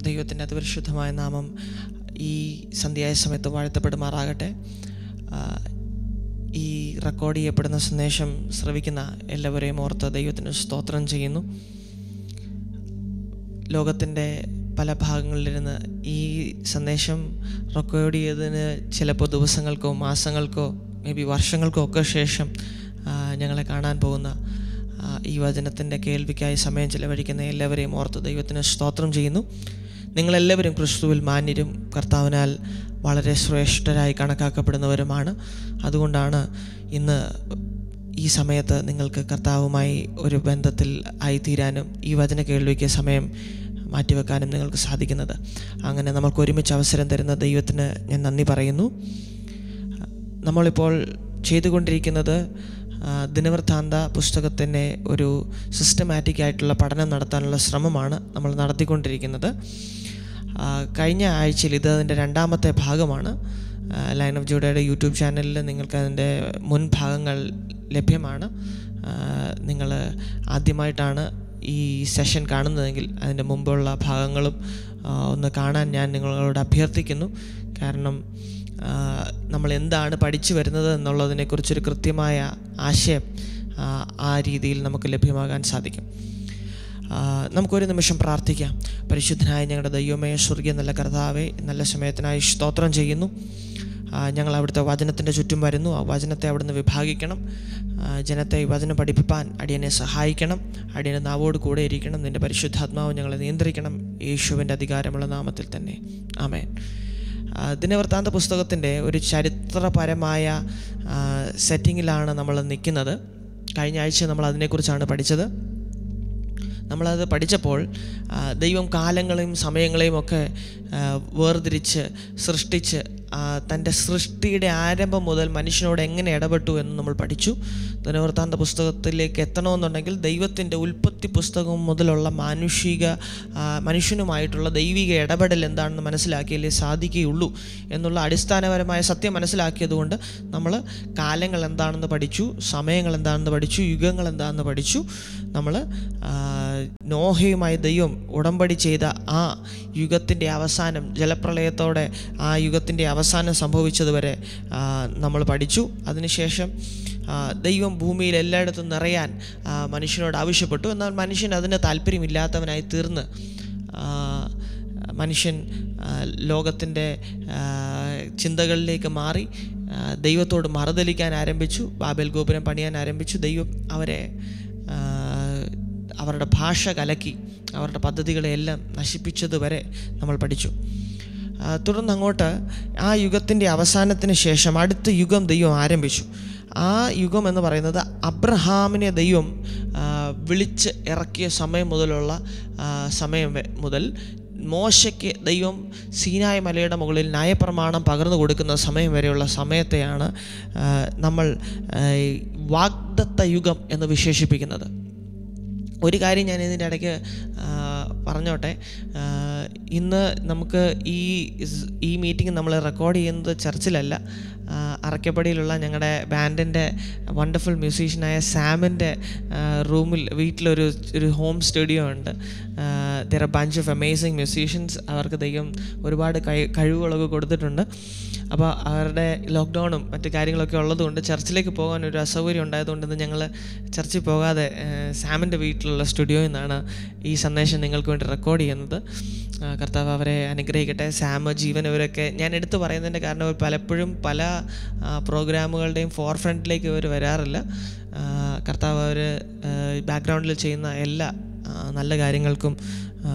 ദൈവത്തിൻ്റെ അതിപരിശുദ്ധമായ നാമം ഈ സന്ധ്യായ സമയത്ത് വാഴ്ത്തപ്പെടുമാറാകട്ടെ ആ, ഈ റെക്കോർഡ് ചെയ്യപ്പെടുന്ന സന്ദേശം ശ്രവിക്കുന്ന എല്ലാവരെയും ഓർത്ത് ദൈവത്തിന് സ്തോത്രം ചെയ്യുന്നു ലോകത്തിൻ്റെ പല ഭാഗങ്ങളിലിരുന്ന് ഈ സന്ദേശം റെക്കോർഡ് ചെയ്തതിന് ചിലപ്പോൾ ദിവസങ്ങൾക്കോ മാസങ്ങൾക്കോ മേ ബി വർഷങ്ങൾക്കോ ഒക്കെ ശേഷം ആ, ഞങ്ങളെ കാണാൻ പോകുന്ന ആ, ഈ വചനത്തിൻ്റെ കേൾവിക്കായി സമയം ചിലവഴിക്കുന്ന എല്ലാവരെയും ഓർത്ത് ദൈവത്തിന് സ്തോത്രം ചെയ്യുന്നു നിങ്ങളെല്ലാവരും ക്രിസ്തുവിൽ മാന്യരും കർത്താവിനാൽ വളരെ ശ്രേഷ്ഠരായി കണക്കാക്കപ്പെടുന്നവരുമാണ് അതുകൊണ്ടാണ് ഇന്ന് ഈ സമയത്ത് നിങ്ങൾക്ക് കർത്താവുമായി ഒരു ബന്ധത്തിൽ ആയിത്തീരാനും ഈ വചന കേൾവിക്ക് സമയം മാറ്റിവെക്കാനും നിങ്ങൾക്ക് സാധിക്കുന്നത് അങ്ങനെ നമ്മൾക്ക് ഒരുമിച്ച് അവസരം തരുന്ന ദൈവത്തിന് ഞാൻ നന്ദി പറയുന്നു നമ്മളിപ്പോൾ ചെയ്തുകൊണ്ടിരിക്കുന്നത് ആ, ദിനവൃത്താന്ത പുസ്തകത്തിൻ്റെ ഒരു സിസ്റ്റമാറ്റിക് ആയിട്ടുള്ള പഠനം നടത്താനുള്ള ശ്രമമാണ് നമ്മൾ നടത്തിക്കൊണ്ടിരിക്കുന്നത് ആ, കഴിഞ്ഞ ആഴ്ചയിൽ ഇത് അതിൻ്റെ രണ്ടാമത്തെ ഭാഗമാണ് ലൈൻ ഓഫ് ജൂഡയുടെ യൂട്യൂബ് ചാനലിൽ നിങ്ങൾക്ക് അതിൻ്റെ മുൻ ഭാഗങ്ങൾ ലഭ്യമാണ് നിങ്ങൾ ആദ്യമായിട്ടാണ് ഈ സെഷൻ കാണുന്നതെങ്കിൽ അതിൻ്റെ മുമ്പുള്ള ഭാഗങ്ങളും ആ, ഒന്ന് കാണാൻ ഞാൻ നിങ്ങളോട് അഭ്യർത്ഥിക്കുന്നു കാരണം ആ, നമ്മൾ എന്താണ് പഠിച്ചു വരുന്നത് എന്നുള്ളതിനെക്കുറിച്ചൊരു കൃത്യമായ ആശയം ആ, ആ രീതിയിൽ നമുക്ക് ലഭ്യമാകാൻ സാധിക്കും ആ, നമുക്കൊരു നിമിഷം പ്രാർത്ഥിക്കാം പരിശുദ്ധനായ ഞങ്ങളുടെ ദൈവമേ സ്വർഗീയ നല്ല കർത്താവെ നല്ല സമയത്തിനായി സ്തോത്രം ചെയ്യുന്നു ആ, ഞങ്ങൾ അവിടുത്തെ വചനത്തിൻ്റെ ചുറ്റും വരുന്നു ആ വചനത്തെ അവിടുന്ന് വിഭാഗിക്കണം ആ, ജനത്തെ ഈ വചനം പഠിപ്പിപ്പാൻ അടിയനെ സഹായിക്കണം അടിയനെ നാവോട് കൂടെ ഇരിക്കണം നിൻ്റെ പരിശുദ്ധാത്മാവ് ഞങ്ങളെ നിയന്ത്രിക്കണം യേശുവിൻ്റെ അധികാരമുള്ള നാമത്തിൽ തന്നെ ആമേൻ ആ, ദിനവൃത്താന്ത പുസ്തകത്തിൻ്റെ ഒരു ചരിത്രപരമായ ആ, സെറ്റിങ്ങിലാണ് നമ്മൾ നിൽക്കുന്നത് കഴിഞ്ഞ ആഴ്ച നമ്മൾ അതിനെക്കുറിച്ചാണ് പഠിച്ചത് നമ്മളത് പഠിച്ചപ്പോൾ ആ, ദൈവം കാലങ്ങളെയും സമയങ്ങളെയും ഒക്കെ ആ, വേർതിരിച്ച് സൃഷ്ടിച്ച് ആ, തൻ്റെ സൃഷ്ടിയുടെ ആരംഭം മുതൽ മനുഷ്യനോട് എങ്ങനെ ഇടപെട്ടു എന്ന് നമ്മൾ പഠിച്ചു ദിനവൃത്താന്ത പുസ്തകത്തിലേക്ക് എത്തണമെന്നുണ്ടെങ്കിൽ ദൈവത്തിൻ്റെ ഉൽപ്പത്തി പുസ്തകം മുതലുള്ള മാനുഷിക ആ, മനുഷ്യനുമായിട്ടുള്ള ദൈവിക ഇടപെടൽ എന്താണെന്ന് മനസ്സിലാക്കിയാലേ സാധിക്കുകയുള്ളൂ എന്നുള്ള അടിസ്ഥാനപരമായ സത്യം മനസ്സിലാക്കിയതുകൊണ്ട് നമ്മൾ കാലങ്ങൾ എന്താണെന്ന് പഠിച്ചു സമയങ്ങൾ എന്താണെന്ന് പഠിച്ചു യുഗങ്ങൾ എന്താണെന്ന് പഠിച്ചു നമ്മൾ നോഹയുമായി ദൈവം ഉടമ്പടി ചെയ്ത ആ യുഗത്തിൻ്റെ അവസാനം ജലപ്രളയത്തോടെ ആ യുഗത്തിൻ്റെ അവസാനം സംഭവിച്ചതുവരെ ആ, നമ്മൾ പഠിച്ചു അതിനുശേഷം ആ, ദൈവം ഭൂമിയിൽ എല്ലായിടത്തും നിറയാൻ ആ, മനുഷ്യനോട് ആവശ്യപ്പെട്ടു എന്നാൽ മനുഷ്യൻ അതിന് താല്പര്യമില്ലാത്തവനായി തീർന്ന് ആ, മനുഷ്യൻ ലോകത്തിൻ്റെ ചിന്തകളിലേക്ക് മാറി ആ, ദൈവത്തോട് മറുതലിക്കാൻ ആരംഭിച്ചു ബാബേൽ ഗോപുരം പണിയാൻ ആരംഭിച്ചു ദൈവം അവരെ ആ, അവരുടെ ഭാഷ കലക്കി അവരുടെ പദ്ധതികളെയെല്ലാം നശിപ്പിച്ചതുവരെ നമ്മൾ പഠിച്ചു ആ, തുടർന്ന് അങ്ങോട്ട് ആ യുഗത്തിൻ്റെ അവസാനത്തിന് ശേഷം അടുത്ത യുഗം ദൈവം ആരംഭിച്ചു ആ യുഗം എന്ന് പറയുന്നത് അബ്രഹാമിനെ ദൈവം ആ, വിളിച്ച് ഇറക്കിയ സമയം മുതലുള്ള ആ, സമയം വെ- മുതൽ മോശയ്ക്ക് ദൈവം സീനായ മലയുടെ മുകളിൽ ന്യായപ്രമാണം പകർന്നു കൊടുക്കുന്ന സമയം വരെയുള്ള സമയത്തെയാണ് ആ, നമ്മൾ ആ, വാഗ്ദത്ത യുഗം എന്ന് വിശേഷിപ്പിക്കുന്നത് ഒരു കാര്യം ഞാൻ ഇതിൻ്റെ ഇടയ്ക്ക് ആ, പറഞ്ഞോട്ടെ ആ, ഇന്ന് നമുക്ക് ഈ സ്- ഈ മീറ്റിംഗ് നമ്മൾ റെക്കോർഡ് ചെയ്യുന്നത് ചർച്ചിലല്ല ആ, അറക്കപ്പടിയിലുള്ള ഞങ്ങളുടെ ബാൻഡിൻ്റെ വണ്ടർഫുൾ മ്യൂസീഷ്യനായ സാമിൻ്റെ റൂമിൽ വീട്ടിലൊരു ഒരു ഹോം സ്റ്റുഡിയോ ഉണ്ട് there a bunch of amazing musicians അവർക്ക് ദൈവം ഒരുപാട് കഴി കഴിവുകളൊക്കെ കൊടുത്തിട്ടുണ്ട് അപ്പോൾ അവരുടെ ലോക്ക്ഡൗണും മറ്റു കാര്യങ്ങളൊക്കെ ഉള്ളതുകൊണ്ട് ചർച്ചിലേക്ക് പോകാൻ ഒരു അസൗകര്യം ഉണ്ടായതുകൊണ്ട് ഇന്ന് ഞങ്ങൾ ചർച്ചിൽ പോകാതെ ഏഹ്, സാമിൻ്റെ വീട്ടിലുള്ള സ്റ്റുഡിയോയിൽ നിന്നാണ് ഈ സന്ദേശം നിങ്ങൾക്ക് വേണ്ടി റെക്കോർഡ് ചെയ്യുന്നത് ആ, കർത്താവ് അവരെ അനുഗ്രഹിക്കട്ടെ സാമ ജീവൻ ഇവരൊക്കെ ഞാൻ എടുത്തു പറയുന്നതിൻ്റെ കാരണം ഇവർ പലപ്പോഴും പല ആ, പ്രോഗ്രാമുകളുടെയും ഫോർ ഫ്രണ്ടിലേക്ക് ഇവർ വരാറില്ല ആ, കർത്താവ് അവർ ബാക്ക്ഗ്രൗണ്ടിൽ ചെയ്യുന്ന എല്ലാ ആ, നല്ല കാര്യങ്ങൾക്കും ആ,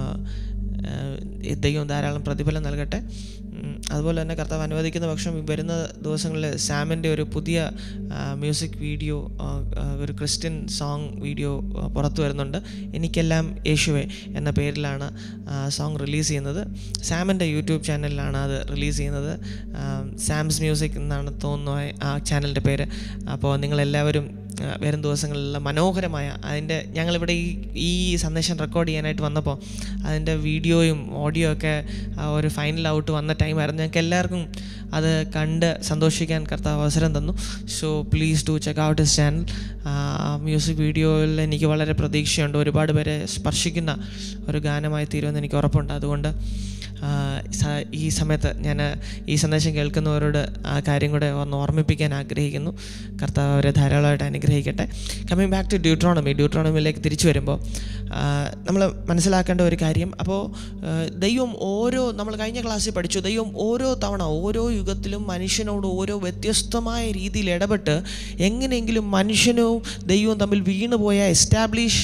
ആ, ദൈവം ധാരാളം പ്രതിഫലം നൽകട്ടെ ഉം, അതുപോലെ തന്നെ കർത്താവ് അനുവദിക്കുന്ന പക്ഷം ഈ വരുന്ന ദിവസങ്ങളിൽ സാമിൻ്റെ ഒരു പുതിയ ആ, മ്യൂസിക് വീഡിയോ ആ, ആ, ഒരു ക്രിസ്ത്യൻ സോങ് വീഡിയോ ആ, പുറത്തു വരുന്നുണ്ട് എനിക്കെല്ലാം യേശുവെ എന്ന പേരിലാണ് ആ, സോങ് റിലീസ് ചെയ്യുന്നത് സാമിൻ്റെ യൂട്യൂബ് ചാനലിലാണ് അത് റിലീസ് ചെയ്യുന്നത് ആ, സാംസ് മ്യൂസിക് എന്നാണ് തോന്നുന്നു ആ ചാനലിൻ്റെ പേര് അപ്പോൾ നിങ്ങളെല്ലാവരും ആ, വരും ദിവസങ്ങളിലുള്ള മനോഹരമായ അതിൻ്റെ ഞങ്ങളിവിടെ ഈ ഈ സന്ദേശം റെക്കോർഡ് ചെയ്യാനായിട്ട് വന്നപ്പോൾ അതിൻ്റെ വീഡിയോയും ഓഡിയോ ഒക്കെ ആ ഒരു ഫൈനൽ ഔട്ട് വന്ന ടൈമായിരുന്നു ഞങ്ങൾക്ക് എല്ലാവർക്കും അത് കണ്ട് സന്തോഷിക്കാൻ കർത്താവ് അവസരം തന്നു so please do check out his channel music വീഡിയോയിൽ എനിക്ക് വളരെ പ്രതീക്ഷയുണ്ട് ഒരുപാട് പേരെ സ്പർശിക്കുന്ന ഒരു ഗാനമായി തീരുമെന്ന് എനിക്ക് ഉറപ്പുണ്ട് അതുകൊണ്ട് ആ, സ- ഈ സമയത്ത് ഞാൻ ഈ സന്ദേശം കേൾക്കുന്നവരോട് ആ കാര്യം കൂടെ ഒന്ന് ഓർമ്മിപ്പിക്കാൻ ആഗ്രഹിക്കുന്നു കർത്താവ് അവരെ ധാരാളമായിട്ട് അനുഗ്രഹിക്കട്ടെ കമ്മിങ് ബാക്ക് ടു ഡ്യൂട്രോണമി ഡ്യൂട്രോണമിയിലേക്ക് തിരിച്ചു വരുമ്പോൾ നമ്മൾ മനസ്സിലാക്കേണ്ട ഒരു കാര്യം അപ്പോൾ ദൈവം ഓരോ നമ്മൾ കഴിഞ്ഞ ക്ലാസ്സിൽ പഠിച്ചു ദൈവം ഓരോ തവണ ഓരോ യുഗത്തിലും മനുഷ്യനോട് ഓരോ വ്യത്യസ്തമായ രീതിയിൽ ഇടപെട്ട് എങ്ങനെയെങ്കിലും മനുഷ്യനും ദൈവവും തമ്മിൽ വീണുപോയ എസ്റ്റാബ്ലിഷ്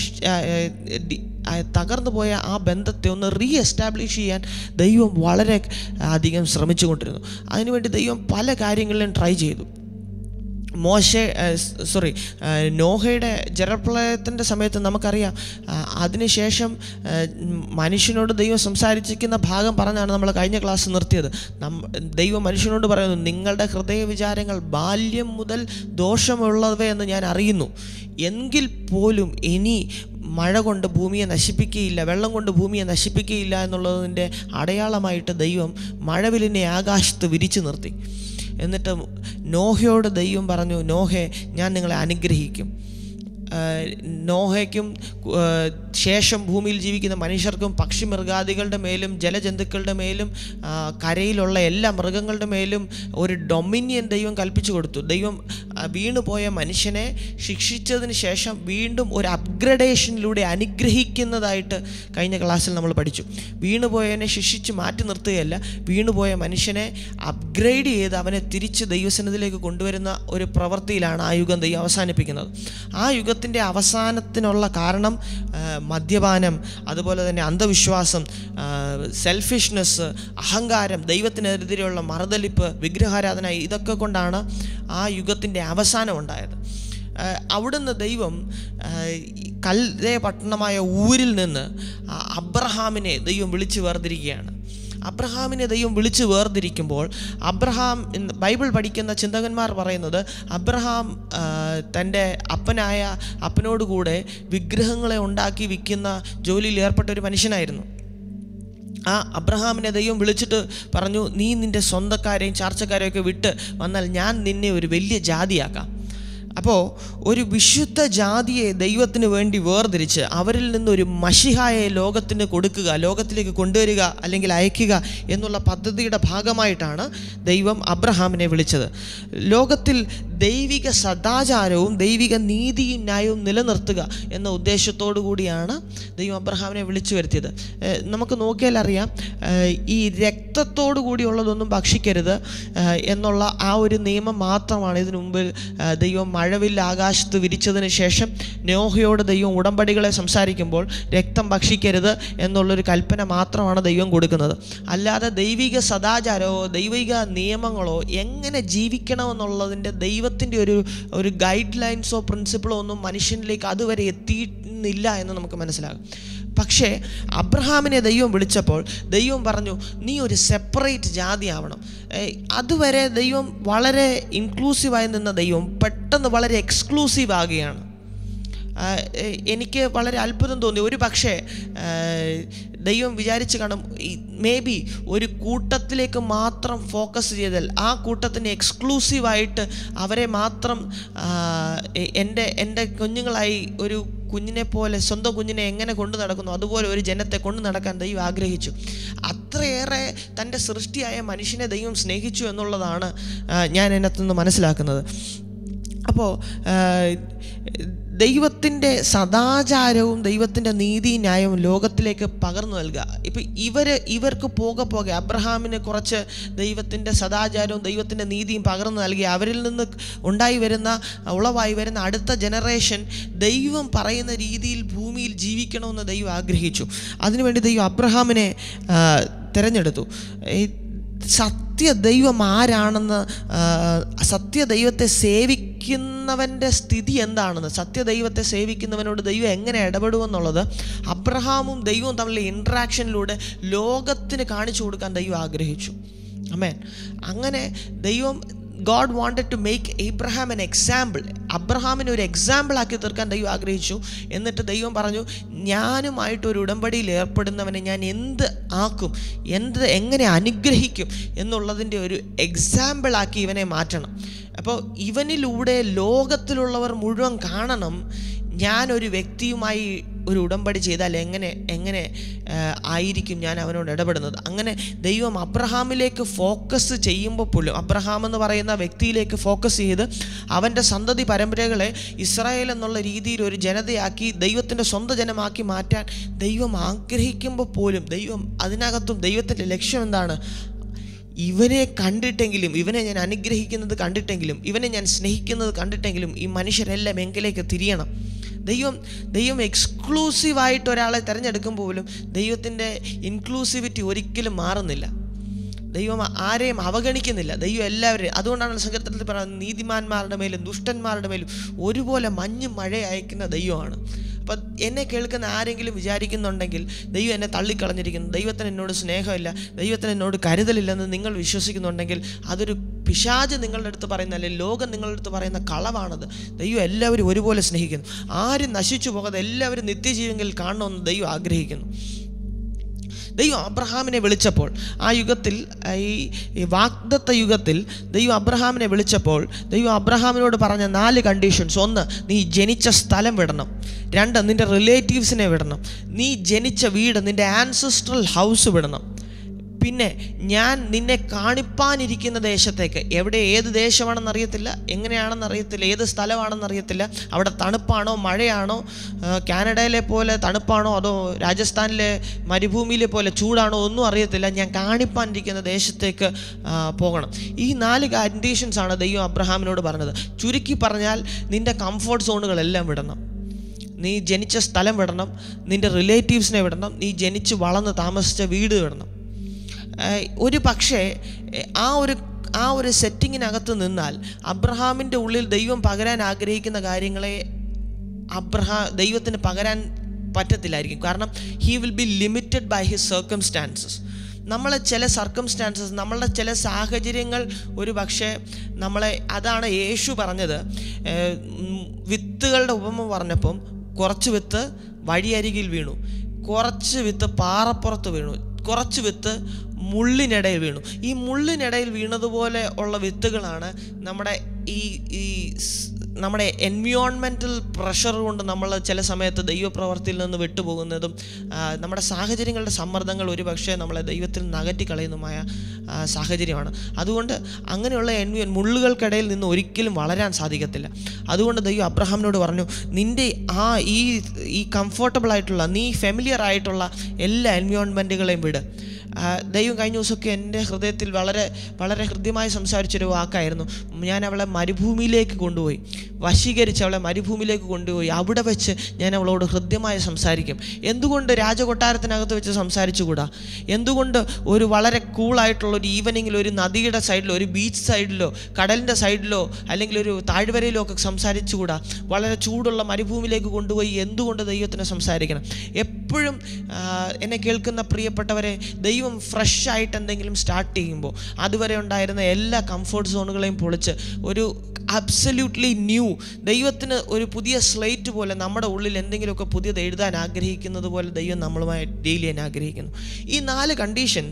ആ തകർന്നു പോയ ആ ബന്ധത്തെ ഒന്ന് റീ എസ്റ്റാബ്ലിഷ് ചെയ്യാൻ ദൈവം വളരെ അധികം ശ്രമിച്ചുകൊണ്ടിരുന്നു അതിനുവേണ്ടി ദൈവം പല കാര്യങ്ങളിലും ട്രൈ ചെയ്തു മോശെ സോറി നോഹയുടെ ജലപ്രളയത്തിൻ്റെ സമയത്ത് നമുക്കറിയാം ആ, അതിനുശേഷം ആ, മനുഷ്യനോട് ദൈവം സംസാരിച്ചിരിക്കുന്ന ഭാഗം പറഞ്ഞാണ് നമ്മൾ കഴിഞ്ഞ ക്ലാസ് നിർത്തിയത് നം ദൈവം മനുഷ്യനോട് പറയുന്നു നിങ്ങളുടെ ഹൃദയ വിചാരങ്ങൾ ബാല്യം മുതൽ ദോഷമുള്ളവയെന്ന് ഞാൻ അറിയുന്നു എങ്കിൽ പോലും ഇനി മഴ കൊണ്ട് ഭൂമിയെ നശിപ്പിക്കുകയില്ല വെള്ളം കൊണ്ട് ഭൂമിയെ നശിപ്പിക്കുകയില്ല എന്നുള്ളതിൻ്റെ അടയാളമായിട്ട് ദൈവം മഴവിലിനെ ആകാശത്ത് വിരിച്ചു നിർത്തി എന്നിട്ട് നോഹയോട് ദൈവം പറഞ്ഞു നോഹെ ഞാൻ നിങ്ങളെ അനുഗ്രഹിക്കും ആഹ് നോഹയ്ക്കും ആഹ് ശേഷം ഭൂമിയിൽ ജീവിക്കുന്ന മനുഷ്യർക്കും പക്ഷി മൃഗാദികളുടെ മേലും ജലജന്തുക്കളുടെ മേലും ആഹ് കരയിലുള്ള എല്ലാ മൃഗങ്ങളുടെ മേലും ഒരു ഡൊമിനിയൻ ദൈവം കൽപ്പിച്ചു കൊടുത്തു ദൈവം ആഹ് വീണുപോയ മനുഷ്യനെ ശിക്ഷിച്ചതിന് ശേഷം വീണ്ടും ഒരു അപ്ഗ്രഡേഷനിലൂടെ അനുഗ്രഹിക്കുന്നതായിട്ട് കഴിഞ്ഞ ക്ലാസ്സിൽ നമ്മൾ പഠിച്ചു വീണുപോയവനെ ശിക്ഷിച്ച് മാറ്റി നിർത്തുകയല്ല വീണുപോയ മനുഷ്യനെ അപ്ഗ്രേഡ് ചെയ്ത് അവനെ തിരിച്ച് ദൈവസനത്തിലേക്ക് കൊണ്ടുവരുന്ന ഒരു പ്രവൃത്തിയിലാണ് ആ യുഗം ദൈവം അവസാനിപ്പിക്കുന്നത് ആ യുഗത്തിൻ്റെ അവസാനത്തിനുള്ള കാരണം ആ, മദ്യപാനം അതുപോലെ തന്നെ അന്ധവിശ്വാസം സെൽഫിഷ്നെസ് അഹങ്കാരം ദൈവത്തിനെതിരെയുള്ള മറുതലിപ്പ് വിഗ്രഹാരാധന ഇതൊക്കെ കൊണ്ടാണ് ആ യുഗത്തിൻ്റെ അവസാനം ഉണ്ടായത് ആ, അവിടുന്ന് ദൈവം ആ, ഈ കൽദയ പട്ടണമായ ഊരിൽ നിന്ന് ആ അബ്രഹാമിനെ ദൈവം വിളിച്ചു വേർതിരിക്കുകയാണ് അബ്രഹാമിനെ ദൈവം വിളിച്ച് വേർതിരിക്കുമ്പോൾ അബ്രഹാം എന്ന് ബൈബിൾ പഠിക്കുന്ന ചിന്തകന്മാർ പറയുന്നത് അബ്രഹാം ആ, തൻ്റെ അപ്പനായ അപ്പനോടുകൂടെ വിഗ്രഹങ്ങളെ ഉണ്ടാക്കി വിൽക്കുന്ന ജോലിയിൽ ഏർപ്പെട്ട ഒരു മനുഷ്യനായിരുന്നു ആ അബ്രഹാമിനെ ദൈവം വിളിച്ചിട്ട് പറഞ്ഞു നീ നിൻ്റെ സ്വന്തക്കാരെയും ചാർച്ചക്കാരെയും ഒക്കെ വിട്ട് വന്നാൽ ഞാൻ നിന്നെ ഒരു വലിയ ജാതിയാക്കാം അപ്പോൾ ഒരു വിശുദ്ധ ജാതിയെ ദൈവത്തിന് വേണ്ടി വേർതിരിച്ച് അവരിൽ നിന്നൊരു മഷിഹായെ ലോകത്തിന് കൊടുക്കുക ലോകത്തിലേക്ക് കൊണ്ടുവരിക അല്ലെങ്കിൽ അയക്കുക എന്നുള്ള പദ്ധതിയുടെ ഭാഗമായിട്ടാണ് ദൈവം അബ്രഹാമിനെ വിളിച്ചത് ലോകത്തിൽ ദൈവിക സദാചാരവും ദൈവിക നീതിയും ന്യായവും നിലനിർത്തുക എന്ന ഉദ്ദേശത്തോടു കൂടിയാണ് ദൈവം അബ്രഹാമിനെ വിളിച്ചു വരുത്തിയത് ഏഹ് നമുക്ക് നോക്കിയാൽ അറിയാം ഏഹ് ഈ രക്തത്തോടു കൂടിയുള്ളതൊന്നും ഭക്ഷിക്കരുത് ഏഹ് എന്നുള്ള ആ ഒരു നിയമം മാത്രമാണ് ഇതിനു മുമ്പിൽ ഏഹ് ദൈവം മഴവിൽ ആകാശത്ത് വിരിച്ചതിന് ശേഷം നോഹയോട് ദൈവം ഉടമ്പടികളെ സംസാരിക്കുമ്പോൾ രക്തം ഭക്ഷിക്കരുത് എന്നുള്ളൊരു കൽപ്പന മാത്രമാണ് ദൈവം കൊടുക്കുന്നത് അല്ലാതെ ദൈവിക സദാചാരമോ ദൈവിക നിയമങ്ങളോ എങ്ങനെ ജീവിക്കണമെന്നുള്ളതിൻ്റെ ദൈവത്തിൻ്റെ ഒരു ഒരു ഗൈഡ് ലൈൻസോ പ്രിൻസിപ്പിളോ ഒന്നും മനുഷ്യനിലേക്ക് അതുവരെ എത്തിയിട്ടില്ല എന്ന് നമുക്ക് മനസ്സിലാകും പക്ഷേ അബ്രഹാമിനെ ദൈവം വിളിച്ചപ്പോൾ ദൈവം പറഞ്ഞു നീ ഒരു സെപ്പറേറ്റ് ജാതി ആവണം ഏയ് അതുവരെ ദൈവം വളരെ ഇൻക്ലൂസീവായി നിന്ന ദൈവം പെട്ടെന്ന് വളരെ എക്സ്ക്ലൂസീവ് ആകുകയാണ് ആ, എ- എനിക്ക് വളരെ അത്ഭുതം തോന്നി ഒരു പക്ഷേ ആ, ദൈവം വിചാരിച്ച് കാണും മേ ബി ഒരു കൂട്ടത്തിലേക്ക് മാത്രം ഫോക്കസ് ചെയ്താൽ ആ കൂട്ടത്തിന് എക്സ്ക്ലൂസീവായിട്ട് അവരെ മാത്രം ആ, എ- എൻ്റെ എൻ്റെ കുഞ്ഞുങ്ങളായി ഒരു കുഞ്ഞിനെ പോലെ സ്വന്തം കുഞ്ഞിനെ എങ്ങനെ കൊണ്ടു നടക്കുന്നു അതുപോലെ ഒരു ജനത്തെ കൊണ്ടു നടക്കാൻ ദൈവം ആഗ്രഹിച്ചു അത്രയേറെ തൻ്റെ സൃഷ്ടിയായ മനുഷ്യനെ ദൈവം സ്നേഹിച്ചു എന്നുള്ളതാണ് ആ, ഞാൻ അതിനകത്തുനിന്ന് മനസ്സിലാക്കുന്നത് അപ്പോൾ ദൈവത്തിൻ്റെ സദാചാരവും ദൈവത്തിൻ്റെ നീതി ന്യായവും ലോകത്തിലേക്ക് പകർന്നു നൽകുക ഇപ്പം ഇവർ ഇവർക്ക് പോകെ പോകെ അബ്രഹാമിന് കുറച്ച് ദൈവത്തിൻ്റെ സദാചാരവും ദൈവത്തിൻ്റെ നീതിയും പകർന്നു നൽകി അവരിൽ നിന്ന് ഉണ്ടായി വരുന്ന ഉളവായി വരുന്ന അടുത്ത ജനറേഷൻ ദൈവം പറയുന്ന രീതിയിൽ ഭൂമിയിൽ ജീവിക്കണമെന്ന് ദൈവം ആഗ്രഹിച്ചു അതിനുവേണ്ടി ദൈവം അബ്രഹാമിനെ ആ, തിരഞ്ഞെടുത്തു ഈ സത്യ ദൈവം ആരാണെന്ന് ആ, സത്യ ദൈവത്തെ സേവിക്കുന്നവൻ്റെ സ്ഥിതി എന്താണെന്ന് സത്യ ദൈവത്തെ സേവിക്കുന്നവനോട് ദൈവം എങ്ങനെ ഇടപെടുമെന്നുള്ളത് അബ്രഹാമും ദൈവവും തമ്മിലുള്ള ഇൻട്രാക്ഷനിലൂടെ ലോകത്തിന് കാണിച്ചു കൊടുക്കാൻ ദൈവം ആഗ്രഹിച്ചു അമേൻ അങ്ങനെ ദൈവം God wanted to make Abraham an example അബ്രഹാമിനെ ഒരു എക്സാമ്പിൾ ആക്കി തീർക്കാൻ ദൈവം ആഗ്രഹിച്ചു എന്നിട്ട് ദൈവം പറഞ്ഞു ഞാനുമായിട്ട് ഒരു ഉടമ്പടിയിൽ ഏർപ്പെടുന്നവനെ ഞാൻ എന്ത് ആക്കും എന്ത് എങ്ങനെ അനുഗ്രഹിക്കും എന്നുള്ളതിൻ്റെ ഒരു എക്സാമ്പിളാക്കി ഇവനെ മാറ്റണം അപ്പോൾ ഇവനിലൂടെ ലോകത്തിലുള്ളവർ മുഴുവൻ കാണണം ഞാനൊരു വ്യക്തിയുമായി ഒരു ഉടമ്പടി ചെയ്താൽ എങ്ങനെ എങ്ങനെ ആ, ആയിരിക്കും ഞാൻ അവനോട് ഇടപെടുന്നത് അങ്ങനെ ദൈവം അബ്രഹാമിലേക്ക് ഫോക്കസ് ചെയ്യുമ്പോൾ പോലും അബ്രഹാം എന്ന് പറയുന്ന വ്യക്തിയിലേക്ക് ഫോക്കസ് ചെയ്ത് അവൻ്റെ സന്തതി പരമ്പരകളെ ഇസ്രായേൽ എന്നുള്ള രീതിയിൽ ഒരു ജനതയാക്കി ദൈവത്തിൻ്റെ സ്വന്തം ജനമാക്കി മാറ്റാൻ ദൈവം ആഗ്രഹിക്കുമ്പോൾ പോലും ദൈവം അതിനകത്തും ദൈവത്തിൻ്റെ ലക്ഷ്യം എന്താണ് ഇവനെ കണ്ടിട്ടെങ്കിലും ഇവനെ ഞാൻ അനുഗ്രഹിക്കുന്നത് കണ്ടിട്ടെങ്കിലും ഇവനെ ഞാൻ സ്നേഹിക്കുന്നത് കണ്ടിട്ടെങ്കിലും ഈ മനുഷ്യരെല്ലാം എങ്കിലേക്ക് തിരിയണം ദൈവം ദൈവം എക്സ്ക്ലൂസീവായിട്ട് ഒരാളെ തിരഞ്ഞെടുക്കുമ്പോൾ പോലും ദൈവത്തിൻ്റെ ഇൻക്ലൂസിവിറ്റി ഒരിക്കലും മാറുന്നില്ല ദൈവം ആരെയും അവഗണിക്കുന്നില്ല ദൈവം എല്ലാവരെയും അതുകൊണ്ടാണ് സങ്കീർത്തനത്തിൽ പറയുന്നത് നീതിമാന്മാരുടെ മേലും ദുഷ്ടന്മാരുടെ മേലും ഒരുപോലെ മഞ്ഞ് മഴ അയക്കുന്ന ദൈവമാണ് അപ്പം എന്നെ കേൾക്കുന്ന ആരെങ്കിലും വിചാരിക്കുന്നുണ്ടെങ്കിൽ ദൈവം എന്നെ തള്ളിക്കളഞ്ഞിരിക്കുന്നു ദൈവത്തിന് എന്നോട് സ്നേഹമില്ല ദൈവത്തിന് എന്നോട് കരുതലില്ലെന്ന് നിങ്ങൾ വിശ്വസിക്കുന്നുണ്ടെങ്കിൽ അതൊരു പിശാജ് നിങ്ങളുടെ അടുത്ത് പറയുന്ന അല്ലെങ്കിൽ ലോകം നിങ്ങളുടെ അടുത്ത് പറയുന്ന കളവാണത് ദൈവം എല്ലാവരും ഒരുപോലെ സ്നേഹിക്കുന്നു ആരും നശിച്ചു പോകാതെ എല്ലാവരും നിത്യജീവങ്ങളിൽ കാണണമെന്ന് ദൈവം ആഗ്രഹിക്കുന്നു ദൈവം അബ്രഹാമിനെ വിളിച്ചപ്പോൾ ആ യുഗത്തിൽ ആ, ഈ ഈ വാഗ്ദത്ത യുഗത്തിൽ ദൈവം അബ്രഹാമിനെ വിളിച്ചപ്പോൾ ദൈവം അബ്രഹാമിനോട് പറഞ്ഞ നാല് കണ്ടീഷൻസ് ഒന്ന് നീ ജനിച്ച സ്ഥലം വിടണം രണ്ട് നിൻ്റെ റിലേറ്റീവ്സിനെ വിടണം നീ ജനിച്ച വീട് നിൻ്റെ ആൻസസ്ട്രൽ ഹൗസ് വിടണം പിന്നെ ഞാൻ നിന്നെ കാണിപ്പാനിരിക്കുന്ന ദേശത്തേക്ക് എവിടെ ഏത് ദേശമാണെന്ന് അറിയത്തില്ല എങ്ങനെയാണെന്ന് അറിയത്തില്ല ഏത് സ്ഥലമാണെന്ന് അറിയത്തില്ല അവിടെ തണുപ്പാണോ മഴയാണോ ആ, കാനഡയിലെ പോലെ തണുപ്പാണോ അതോ രാജസ്ഥാനിലെ മരുഭൂമിയിലെ പോലെ ചൂടാണോ ഒന്നും അറിയത്തില്ല ഞാൻ കാണിപ്പാനിരിക്കുന്ന ദേശത്തേക്ക് ആ, പോകണം ഈ നാല് കണ്ടീഷൻസ് ആണ് ദൈവം അബ്രഹാമിനോട് പറഞ്ഞത് ചുരുക്കി പറഞ്ഞാൽ നിൻ്റെ കംഫോർട്ട് സോണുകളെല്ലാം വിടണം നീ ജനിച്ച സ്ഥലം വിടണം നിൻ്റെ റിലേറ്റീവ്സിനെ വിടണം നീ ജനിച്ച് വളർന്ന് താമസിച്ച വീട് വിടണം ഏഹ് ഒരു പക്ഷേ ഏഹ് ആ ഒരു ആ ഒരു സെറ്റിങ്ങിനകത്ത് നിന്നാൽ അബ്രഹാമിൻ്റെ ഉള്ളിൽ ദൈവം പകരാൻ ആഗ്രഹിക്കുന്ന കാര്യങ്ങളെ അബ്രഹാ ദൈവത്തിന് പകരാൻ പറ്റത്തില്ലായിരിക്കും കാരണം he will be limited by his circumstances നമ്മളെ ചില സർക്കംസ്റ്റാൻസസ് നമ്മളുടെ ചില സാഹചര്യങ്ങൾ ഒരു പക്ഷേ നമ്മളെ അതാണ് യേശു പറഞ്ഞത് ഏഹ് ഉം, വിത്തുകളുടെ ഉപമ പറഞ്ഞപ്പം കുറച്ച് വിത്ത് വഴിയരികിൽ വീണു കുറച്ച് വിത്ത് പാറപ്പുറത്ത് വീണു കുറച്ച് വിത്ത് മുള്ളിനിടയിൽ വീണു ഈ മുള്ളിനിടയിൽ വീണതുപോലെ ഉള്ള വിത്തുകളാണ് നമ്മുടെ ഈ ഈ സ്- നമ്മുടെ എൻവിയോൺമെൻറ്റൽ പ്രഷർ കൊണ്ട് നമ്മൾ ചില സമയത്ത് ദൈവപ്രവർത്തിയിൽ നിന്ന് വിട്ടുപോകുന്നതും ആ, നമ്മുടെ സാഹചര്യങ്ങളുടെ സമ്മർദ്ദങ്ങൾ ഒരുപക്ഷെ നമ്മളെ ദൈവത്തിൽ നിന്ന് അകറ്റിക്കളയുന്നതുമായ ആ, സാഹചര്യമാണ് അതുകൊണ്ട് അങ്ങനെയുള്ള എൻവിയോൺ മുള്ളുകൾക്കിടയിൽ നിന്ന് ഒരിക്കലും വളരാൻ സാധിക്കത്തില്ല അതുകൊണ്ട് ദൈവം അബ്രഹാമിനോട് പറഞ്ഞു നിൻ്റെ ആ ഈ ഈ കംഫർട്ടബിൾ ആയിട്ടുള്ള നീ ഫെമിലിയർ ആയിട്ടുള്ള എല്ലാ എൻവിയോൺമെൻറ്റുകളെയും വിട് ആ, ദൈവം കഴിഞ്ഞ ദിവസമൊക്കെ എൻ്റെ ഹൃദയത്തിൽ വളരെ വളരെ ഹൃദ്യമായി സംസാരിച്ചൊരു വാക്കായിരുന്നു ഞാൻ അവളെ മരുഭൂമിയിലേക്ക് കൊണ്ടുപോയി വശീകരിച്ച് അവളെ മരുഭൂമിയിലേക്ക് കൊണ്ടുപോയി അവിടെ വെച്ച് ഞാൻ അവളോട് ഹൃദ്യമായി സംസാരിക്കും എന്തുകൊണ്ട് രാജകൊട്ടാരത്തിനകത്ത് വെച്ച് സംസാരിച്ചുകൂടാ എന്തുകൊണ്ട് ഒരു വളരെ കൂളായിട്ടുള്ള ഒരു ഈവനിങ്ങിൽ ഒരു നദിയുടെ സൈഡിലോ ഒരു ബീച്ച് സൈഡിലോ കടലിൻ്റെ സൈഡിലോ അല്ലെങ്കിൽ ഒരു താഴ്വരയിലോ ഒക്കെ സംസാരിച്ചുകൂടാ വളരെ ചൂടുള്ള മരുഭൂമിയിലേക്ക് കൊണ്ടുപോയി എന്തുകൊണ്ട് ദൈവത്തിന് സംസാരിക്കണം എപ്പോഴും ആ, എന്നെ കേൾക്കുന്ന പ്രിയപ്പെട്ടവരെ ദൈവം ഫ്രഷ് ആയിട്ട് എന്തെങ്കിലും സ്റ്റാർട്ട് ചെയ്യുമ്പോൾ അതുവരെ ഉണ്ടായിരുന്ന എല്ലാ കംഫർട്ട് സോണുകളെയും പൊളിച്ച് ഒരു അബ്സല്യൂട്ട്ലി ന്യൂ ദൈവത്തിന് ഒരു പുതിയ സ്ലേറ്റ് പോലെ നമ്മുടെ ഉള്ളിൽ എന്തെങ്കിലുമൊക്കെ പുതിയത് എഴുതാൻ ആഗ്രഹിക്കുന്നത് പോലെ ദൈവം നമ്മളുമായി ഡീൽ ചെയ്യാൻ ആഗ്രഹിക്കുന്നു ഈ നാല് കണ്ടീഷൻ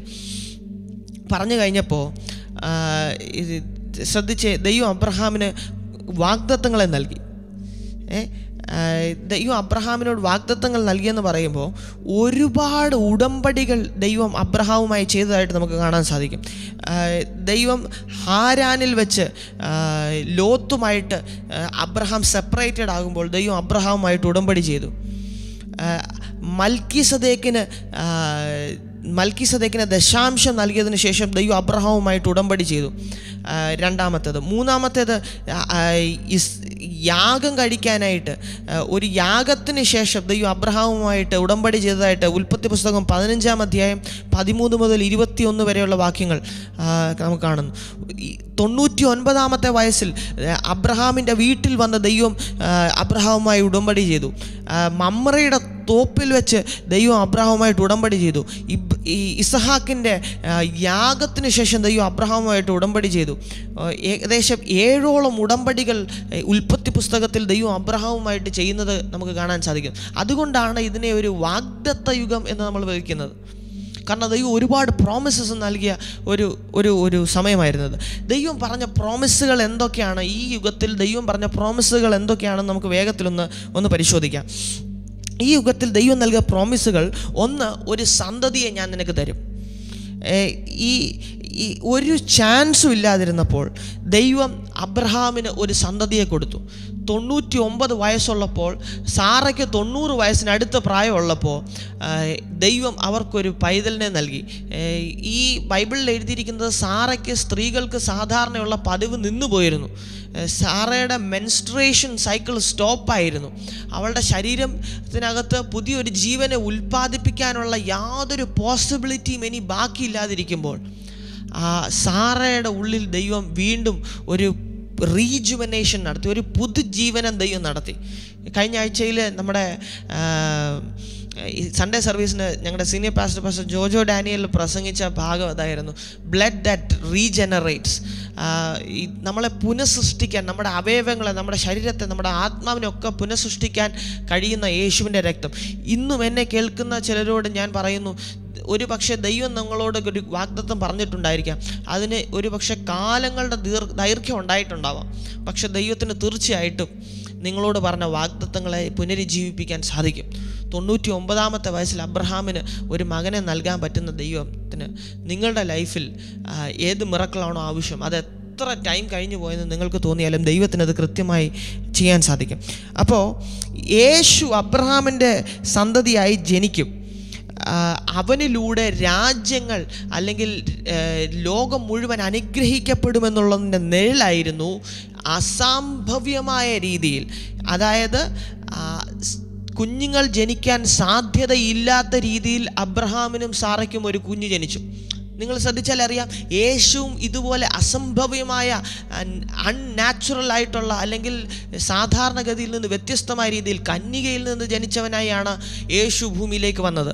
പറഞ്ഞു കഴിഞ്ഞപ്പോൾ ആ, ഇത് ശ്രദ്ധിച്ച് ദൈവം അബ്രഹാമിന് വാഗ്ദത്തങ്ങളെ നൽകി ഏ ആ, ദൈവം അബ്രഹാമിനോട് വാഗ്ദത്തങ്ങൾ നൽകിയെന്ന് പറയുമ്പോൾ ഒരുപാട് ഉടമ്പടികൾ ദൈവം അബ്രഹാമുമായി ചെയ്തതായിട്ട് നമുക്ക് കാണാൻ സാധിക്കും ആ, ദൈവം ഹാരാനിൽ വെച്ച് ആ, ലോത്തുമായിട്ട് ആ, അബ്രഹാം സെപ്പറേറ്റഡ് ആകുമ്പോൾ ദൈവം അബ്രഹാമുമായിട്ട് ഉടമ്പടി ചെയ്തു മൽക്കി സദേക്കിന് മൽക്കി സദേക്കിന് ദശാംശം നൽകിയതിന് ശേഷം ദൈവം അബ്രഹാമുമായിട്ട് ഉടമ്പടി ചെയ്തു ആ, രണ്ടാമത്തേത് മൂന്നാമത്തേത് ആ, ആ, ഇസ് യാഗം കഴിക്കാനായിട്ട് ആ, ഒരു യാഗത്തിന് ശേഷം ദൈവം അബ്രഹാമുമായിട്ട് ഉടമ്പടി ചെയ്തതായിട്ട് ഉൽപ്പത്തി പുസ്തകം പതിനഞ്ചാം അധ്യായം പതിമൂന്ന് മുതൽ ഇരുപത്തിയൊന്ന് വരെയുള്ള വാക്യങ്ങൾ ആ, നമുക്ക് കാണുന്നു ഈ തൊണ്ണൂറ്റി ഒൻപതാമത്തെ വയസ്സിൽ ആ, അബ്രഹാമിൻ്റെ വീട്ടിൽ വന്ന ദൈവം ആ, അബ്രഹാമുമായി ഉടമ്പടി ചെയ്തു ആ, മമ്രയുടെ തോപ്പിൽ വെച്ച് ദൈവം അബ്രഹാമുമായിട്ട് ഉടമ്പടി ചെയ്തു ഇബ് ഈ ഇസഹാക്കിൻ്റെ ആ, യാഗത്തിന് ശേഷം ദൈവം അബ്രഹാമുമായിട്ട് ഉടമ്പടി ചെയ്തു ആ, ഏകദേശം ഏഴോളം ഉടമ്പടികൾ ഏ, ഉൽപ്പത്തി പുസ്തകത്തിൽ ദൈവം അബ്രഹാമുമായിട്ട് ചെയ്യുന്നത് നമുക്ക് കാണാൻ സാധിക്കും അതുകൊണ്ടാണ് ഇതിനെ ഒരു വാഗ്ദത്ത യുഗം എന്ന് നമ്മൾ വിളിക്കുന്നത് കാരണം ദൈവം ഒരുപാട് പ്രോമിസസ് നൽകിയ ഒരു ഒരു ഒരു സമയമായിരുന്നത് ദൈവം പറഞ്ഞ പ്രോമിസുകൾ എന്തൊക്കെയാണ് ഈ യുഗത്തിൽ ദൈവം പറഞ്ഞ പ്രോമിസുകൾ എന്തൊക്കെയാണെന്ന് നമുക്ക് വേഗത്തിലൊന്ന് ഒന്ന് പരിശോധിക്കാം ഈ യുഗത്തിൽ ദൈവം നൽകിയ പ്രോമിസുകൾ ഒന്ന് ഒരു സന്തതിയെ ഞാൻ നിനക്ക് തരും ഏ, ഈ ഈ ഒരു ചാൻസും ഇല്ലാതിരുന്നപ്പോൾ ദൈവം അബ്രഹാമിന് ഒരു സന്തതിയെ കൊടുത്തു തൊണ്ണൂറ്റി ഒമ്പത് വയസ്സുള്ളപ്പോൾ സാറയ്ക്ക് തൊണ്ണൂറ് വയസ്സിനടുത്ത പ്രായമുള്ളപ്പോൾ ആ, ദൈവം അവർക്കൊരു പൈതലിനെ നൽകി ഏ, ഈ ബൈബിളിൽ എഴുതിയിരിക്കുന്നത് സാറയ്ക്ക് സ്ത്രീകൾക്ക് സാധാരണയുള്ള പതിവ് നിന്നുപോയിരുന്നു ഏ, സാറയുടെ മെൻസ്ട്രേഷൻ സൈക്കിൾ സ്റ്റോപ്പായിരുന്നു അവളുടെ ശരീരത്തിനകത്ത് പുതിയൊരു ജീവനെ ഉൽപ്പാദിപ്പിക്കാനുള്ള യാതൊരു പോസിബിലിറ്റിയും ഇനി ബാക്കിയില്ലാതിരിക്കുമ്പോൾ ആ സാറയുടെ ഉള്ളിൽ ദൈവം വീണ്ടും ഒരു റീജുവനേഷൻ നടത്തി ഒരു പുതുജീവനം ദൈവം നടത്തി കഴിഞ്ഞ ആഴ്ചയിൽ നമ്മുടെ ആ, ഈ സൺഡേ സർവീസിന് ഞങ്ങളുടെ senior pastor pastor Jojo Daniel പ്രസംഗിച്ച ഭാഗം അതായിരുന്നു ബ്ലഡ് ദാറ്റ് റീജനറേറ്റ്സ് ഈ നമ്മളെ പുനഃസൃഷ്ടിക്കാൻ നമ്മുടെ അവയവങ്ങളെ നമ്മുടെ ശരീരത്തെ നമ്മുടെ ആത്മാവിനെ ഒക്കെ പുനഃസൃഷ്ടിക്കാൻ കഴിയുന്ന യേശുവിൻ്റെ രക്തം ഇന്നും എന്നെ കേൾക്കുന്ന ചിലരോട് ഞാൻ പറയുന്നു ഒരു പക്ഷേ ദൈവം നിങ്ങളോട് ഒരു വാഗ്ദത്വം പറഞ്ഞിട്ടുണ്ടായിരിക്കാം അതിന് ഒരു പക്ഷേ കാലങ്ങളുടെ ദീർ ദൈർഘ്യം ഉണ്ടായിട്ടുണ്ടാവാം പക്ഷെ ദൈവത്തിന് തീർച്ചയായിട്ടും നിങ്ങളോട് പറഞ്ഞ വാഗ്ദത്തങ്ങളെ പുനരുജ്ജീവിപ്പിക്കാൻ സാധിക്കും തൊണ്ണൂറ്റി ഒമ്പതാമത്തെ വയസ്സിൽ അബ്രഹാമിന് ഒരു മകനെ നൽകാൻ പറ്റുന്ന ദൈവത്തിന് നിങ്ങളുടെ ലൈഫിൽ ആ, ഏത് മിറക്കളാണോ ആവശ്യം അത് എത്ര ടൈം കഴിഞ്ഞു പോയെന്ന് നിങ്ങൾക്ക് തോന്നിയാലും ദൈവത്തിന് അത് കൃത്യമായി ചെയ്യാൻ സാധിക്കും അപ്പോൾ യേശു അബ്രഹാമിൻ്റെ സന്തതിയായി ജനിക്കും ആ, അവനിലൂടെ രാജ്യങ്ങൾ അല്ലെങ്കിൽ ഏ, ലോകം മുഴുവൻ അനുഗ്രഹിക്കപ്പെടുമെന്നുള്ളതിൻ്റെ നിഴലായിരുന്നു അസാംഭവ്യമായ രീതിയിൽ അതായത് ആ, സ്- കുഞ്ഞുങ്ങൾ ജനിക്കാൻ സാധ്യതയില്ലാത്ത രീതിയിൽ അബ്രഹാമിനും സാറയ്ക്കും ഒരു കുഞ്ഞ് ജനിച്ചു നിങ്ങൾ ശ്രദ്ധിച്ചാൽ അറിയാം യേശുവും ഇതുപോലെ അസംഭവ്യമായ അൺനാച്ചുറൽ ആയിട്ടുള്ള അല്ലെങ്കിൽ സാധാരണഗതിയിൽ നിന്ന് വ്യത്യസ്തമായ രീതിയിൽ കന്യകയിൽ നിന്ന് ജനിച്ചവനായാണ് യേശു ഭൂമിയിലേക്ക് വന്നത്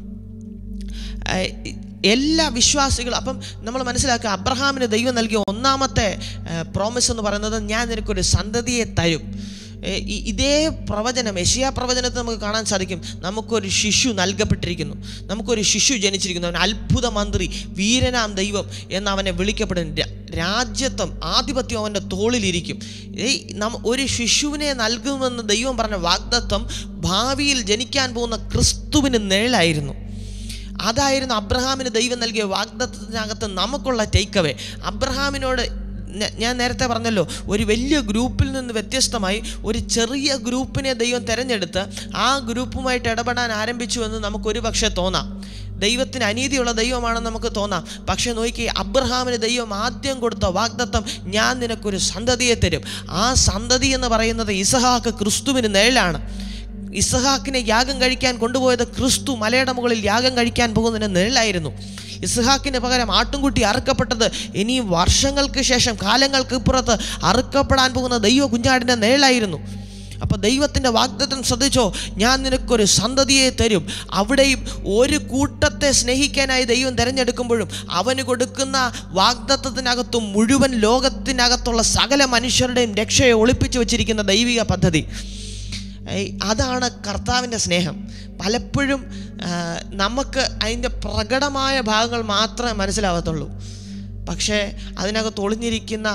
ഏഹ് എല്ലാ വിശ്വാസികളും അപ്പം നമ്മൾ മനസ്സിലാക്കുക അബ്രഹാമിന് ദൈവം നൽകിയ ഒന്നാമത്തെ പ്രോമിസ് എന്ന് പറയുന്നത് ഞാൻ നിനക്കൊരു സന്തതിയെ തരും ഏഹ് ഇ- ഇതേ പ്രവചനം യശിയാ പ്രവചനത്തിൽ നമുക്ക് കാണാൻ സാധിക്കും നമുക്കൊരു ശിശു നൽകപ്പെട്ടിരിക്കുന്നു നമുക്കൊരു ശിശു ജനിച്ചിരിക്കുന്നു അവൻ അത്ഭുത മന്ത്രി വീരനാം ദൈവം എന്ന് അവനെ വിളിക്കപ്പെടുന്നു രാ- രാജ്യത്വം ആധിപത്യം അവൻ്റെ തോളിലിരിക്കും ഏയ് നമ്മ ഒരു ശിശുവിനെ നൽകുമെന്ന് ദൈവം പറഞ്ഞ വാഗ്ദത്വം ഭാവിയിൽ ജനിക്കാൻ പോകുന്ന ക്രിസ്തുവിന് നിഴലായിരുന്നു അതായിരുന്നു അബ്രഹാമിന് ദൈവം നൽകിയ വാഗ്ദത്തത്തിനകത്ത് നമുക്കുള്ള ടേക്ക് അവേ അബ്രഹാമിനോട് ഞ- ഞാൻ നേരത്തെ പറഞ്ഞല്ലോ ഒരു വലിയ ഗ്രൂപ്പിൽ നിന്ന് വ്യത്യസ്തമായി ഒരു ചെറിയ ഗ്രൂപ്പിനെ ദൈവം തിരഞ്ഞെടുത്ത് ആ ഗ്രൂപ്പുമായിട്ട് ഇടപെടാൻ ആരംഭിച്ചു എന്ന് നമുക്കൊരു പക്ഷേ തോന്നാം ദൈവത്തിന് അനീതിയുള്ള ദൈവമാണെന്ന് നമുക്ക് തോന്നാം പക്ഷേ നോക്കി അബ്രഹാമിന് ദൈവം ആദ്യം കൊടുത്ത വാഗ്ദത്തം ഞാൻ നിനക്കൊരു സന്തതിയെ തരും ആ സന്തതി എന്ന് പറയുന്നത് ഇസഹാക്ക് ക്രിസ്തുവിന് നിഴലാണ് ഇസഹാക്കിനെ യാഗം കഴിക്കാൻ കൊണ്ടുപോയത് ക്രിസ്തു മലയുടെ മുകളിൽ യാഗം കഴിക്കാൻ പോകുന്നതിന് നിഴലായിരുന്നു ഇസഹാക്കിന് പകരം ആട്ടുംകുട്ടി അറുക്കപ്പെട്ടത് ഇനിയും വർഷങ്ങൾക്ക് ശേഷം കാലങ്ങൾക്ക് ഇപ്പുറത്ത് അറുക്കപ്പെടാൻ പോകുന്ന ദൈവ കുഞ്ഞാടിൻ്റെ നിഴലായിരുന്നു അപ്പോൾ ദൈവത്തിൻ്റെ വാഗ്ദത്തം ശ്രദ്ധിച്ചോ ഞാൻ നിനക്കൊരു സന്തതിയെ തരും അവിടെയും ഒരു കൂട്ടത്തെ സ്നേഹിക്കാനായി ദൈവം തിരഞ്ഞെടുക്കുമ്പോഴും അവന് കൊടുക്കുന്ന വാഗ്ദത്തത്തിനകത്തും മുഴുവൻ ലോകത്തിനകത്തുള്ള സകല മനുഷ്യരുടെയും രക്ഷയെ ഒളിപ്പിച്ചു വച്ചിരിക്കുന്ന ദൈവിക പദ്ധതി ഏയ് അതാണ് കർത്താവിൻ്റെ സ്നേഹം പലപ്പോഴും ആ, നമുക്ക് അതിൻ്റെ പ്രകടമായ ഭാഗങ്ങൾ മാത്രമേ മനസ്സിലാവത്തുള്ളൂ പക്ഷേ അതിനകത്ത് ഒളിഞ്ഞിരിക്കുന്ന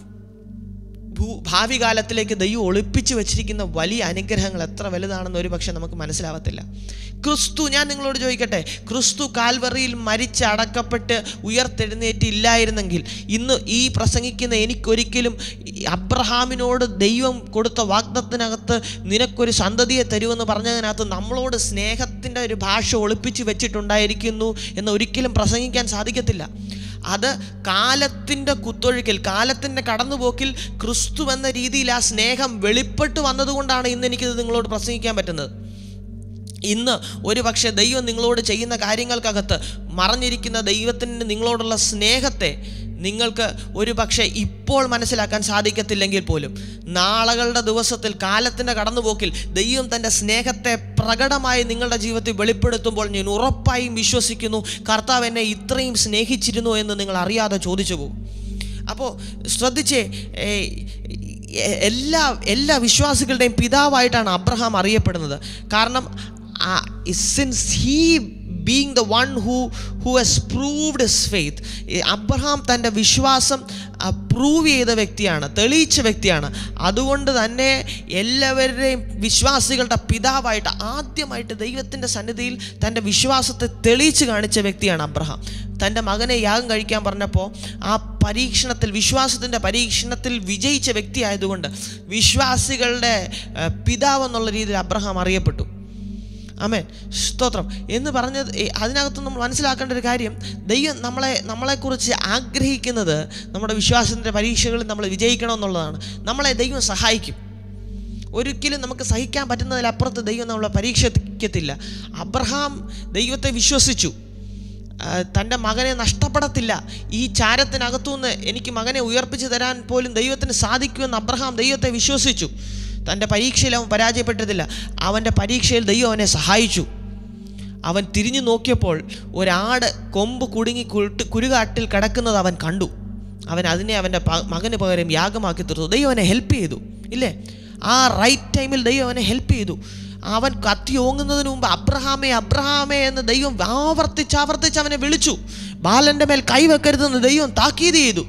ഭൂ ഭാവി കാലത്തിലേക്ക് ദൈവം ഒളിപ്പിച്ചു വെച്ചിരിക്കുന്ന വലിയ അനുഗ്രഹങ്ങൾ എത്ര വലുതാണെന്ന് ഒരു പക്ഷെ നമുക്ക് മനസ്സിലാവത്തില്ല ക്രിസ്തു ഞാൻ നിങ്ങളോട് ചോദിക്കട്ടെ ക്രിസ്തു കാൽവറിയിൽ മരിച്ച് അടക്കപ്പെട്ട് ഉയർത്തെഴുന്നേറ്റില്ലായിരുന്നെങ്കിൽ ഇന്ന് ഈ പ്രസംഗിക്കുന്ന എനിക്കൊരിക്കലും ഈ അബ്രഹാമിനോട് ദൈവം കൊടുത്ത വാഗ്ദത്തിനകത്ത് നിനക്കൊരു സന്തതിയെ തരുമെന്ന് പറഞ്ഞതിനകത്ത് നമ്മളോട് സ്നേഹത്തിൻ്റെ ഒരു ഭാഷ ഒളിപ്പിച്ച് വെച്ചിട്ടുണ്ടായിരിക്കുന്നു എന്ന് ഒരിക്കലും പ്രസംഗിക്കാൻ സാധിക്കത്തില്ല അത് കാലത്തിൻ്റെ കുത്തൊഴുക്കിൽ കാലത്തിൻ്റെ കടന്നുപോക്കിൽ ക്രിസ്തു എന്ന രീതിയിൽ ആ സ്നേഹം വെളിപ്പെട്ട് വന്നതുകൊണ്ടാണ് ഇന്ന് എനിക്കിത് നിങ്ങളോട് പ്രസംഗിക്കാൻ പറ്റുന്നത് ഇന്ന് ഒരു പക്ഷേ ദൈവം നിങ്ങളോട് ചെയ്യുന്ന കാര്യങ്ങൾക്കകത്ത് മറഞ്ഞിരിക്കുന്ന ദൈവത്തിന് നിങ്ങളോടുള്ള സ്നേഹത്തെ നിങ്ങൾക്ക് ഒരു പക്ഷേ ഇപ്പോൾ മനസ്സിലാക്കാൻ സാധിക്കത്തില്ലെങ്കിൽ പോലും നാളുകളുടെ ദിവസത്തിൽ കാലത്തിൻ്റെ കടന്നുപോക്കിൽ ദൈവം തൻ്റെ സ്നേഹത്തെ പ്രകടമായി നിങ്ങളുടെ ജീവിതത്തിൽ വെളിപ്പെടുത്തുമ്പോൾ ഞാൻ ഉറപ്പായും വിശ്വസിക്കുന്നു കർത്താവ് എന്നെ ഇത്രയും സ്നേഹിച്ചിരുന്നു എന്ന് നിങ്ങൾ അറിയാതെ ചോദിച്ചു പോകും അപ്പോൾ ശ്രദ്ധിച്ചേ ഏ, എ- എല്ലാ എല്ലാ വിശ്വാസികളുടെയും പിതാവായിട്ടാണ് അബ്രഹാം അറിയപ്പെടുന്നത് കാരണം since he being the one who who has proved his faith Abraham തൻ്റെ വിശ്വാസം പ്രൂവ് ചെയ്ത വ്യക്തിയാണ് തെളിയിച്ച വ്യക്തിയാണ് അതുകൊണ്ട് തന്നെ എല്ലാവരുടെയും വിശ്വാസികളുടെ പിതാവായിട്ട് ആദ്യമായിട്ട് ദൈവത്തിൻ്റെ സന്നിധിയിൽ തൻ്റെ വിശ്വാസത്തെ തെളിയിച്ച് കാണിച്ച വ്യക്തിയാണ് അബ്രഹാം തൻ്റെ മകനെ യാഗം കഴിക്കാൻ പറഞ്ഞപ്പോൾ ആ പരീക്ഷണത്തിൽ വിശ്വാസത്തിൻ്റെ പരീക്ഷണത്തിൽ വിജയിച്ച വ്യക്തി ആയതുകൊണ്ട് വിശ്വാസികളുടെ ഏഹ്, പിതാവ് എന്നുള്ള രീതിയിൽ അബ്രഹാം അറിയപ്പെട്ടു ആമേൻ സ്തോത്രം എന്ന് പറഞ്ഞത് ഈ അതിനകത്ത് നമ്മൾ മനസ്സിലാക്കേണ്ട ഒരു കാര്യം ദൈവം നമ്മളെ നമ്മളെക്കുറിച്ച് ആഗ്രഹിക്കുന്നത് നമ്മുടെ വിശ്വാസത്തിൻ്റെ പരീക്ഷകളിൽ നമ്മൾ വിജയിക്കണം എന്നുള്ളതാണ് നമ്മളെ ദൈവം സഹായിക്കും ഒരിക്കലും നമുക്ക് സഹിക്കാൻ പറ്റുന്നതിലപ്പുറത്ത് ദൈവം നമ്മളെ പരീക്ഷിക്കത്തില്ല അബ്രഹാം ദൈവത്തെ വിശ്വസിച്ചു ആ, തൻ്റെ മകനെ നഷ്ടപ്പെടത്തില്ല ഈ ചാരത്തിനകത്തുനിന്ന് എനിക്ക് മകനെ ഉയർപ്പിച്ചു തരാൻ പോലും ദൈവത്തിന് സാധിക്കുമെന്ന് അബ്രഹാം ദൈവത്തെ വിശ്വസിച്ചു തൻ്റെ പരീക്ഷയിൽ അവൻ പരാജയപ്പെട്ടിട്ടില്ല അവൻ്റെ പരീക്ഷയിൽ ദൈവം അവനെ സഹായിച്ചു അവൻ തിരിഞ്ഞു നോക്കിയപ്പോൾ ഒരാട് കൊമ്പ് കുടുങ്ങി കുരുട്ട് കുരുകാട്ടിൽ കിടക്കുന്നത് അവൻ കണ്ടു അവൻ അതിനെ അവൻ്റെ പ- മകന് പകരം യാഗമാക്കി തീർത്തു ദൈവം അവനെ ഹെൽപ്പ് ചെയ്തു ഇല്ലേ ആ റൈറ്റ് ടൈമിൽ ദൈവം അവനെ ഹെൽപ്പ് ചെയ്തു അവൻ കത്തി ഓങ്ങുന്നതിന് മുമ്പ് അബ്രഹാമേ അബ്രഹാമേ എന്ന് ദൈവം ആവർത്തിച്ച് ആവർത്തിച്ച് അവനെ വിളിച്ചു ബാലൻ്റെ മേൽ കൈവെക്കരുതെന്ന് ദൈവം താക്കീത് ചെയ്തു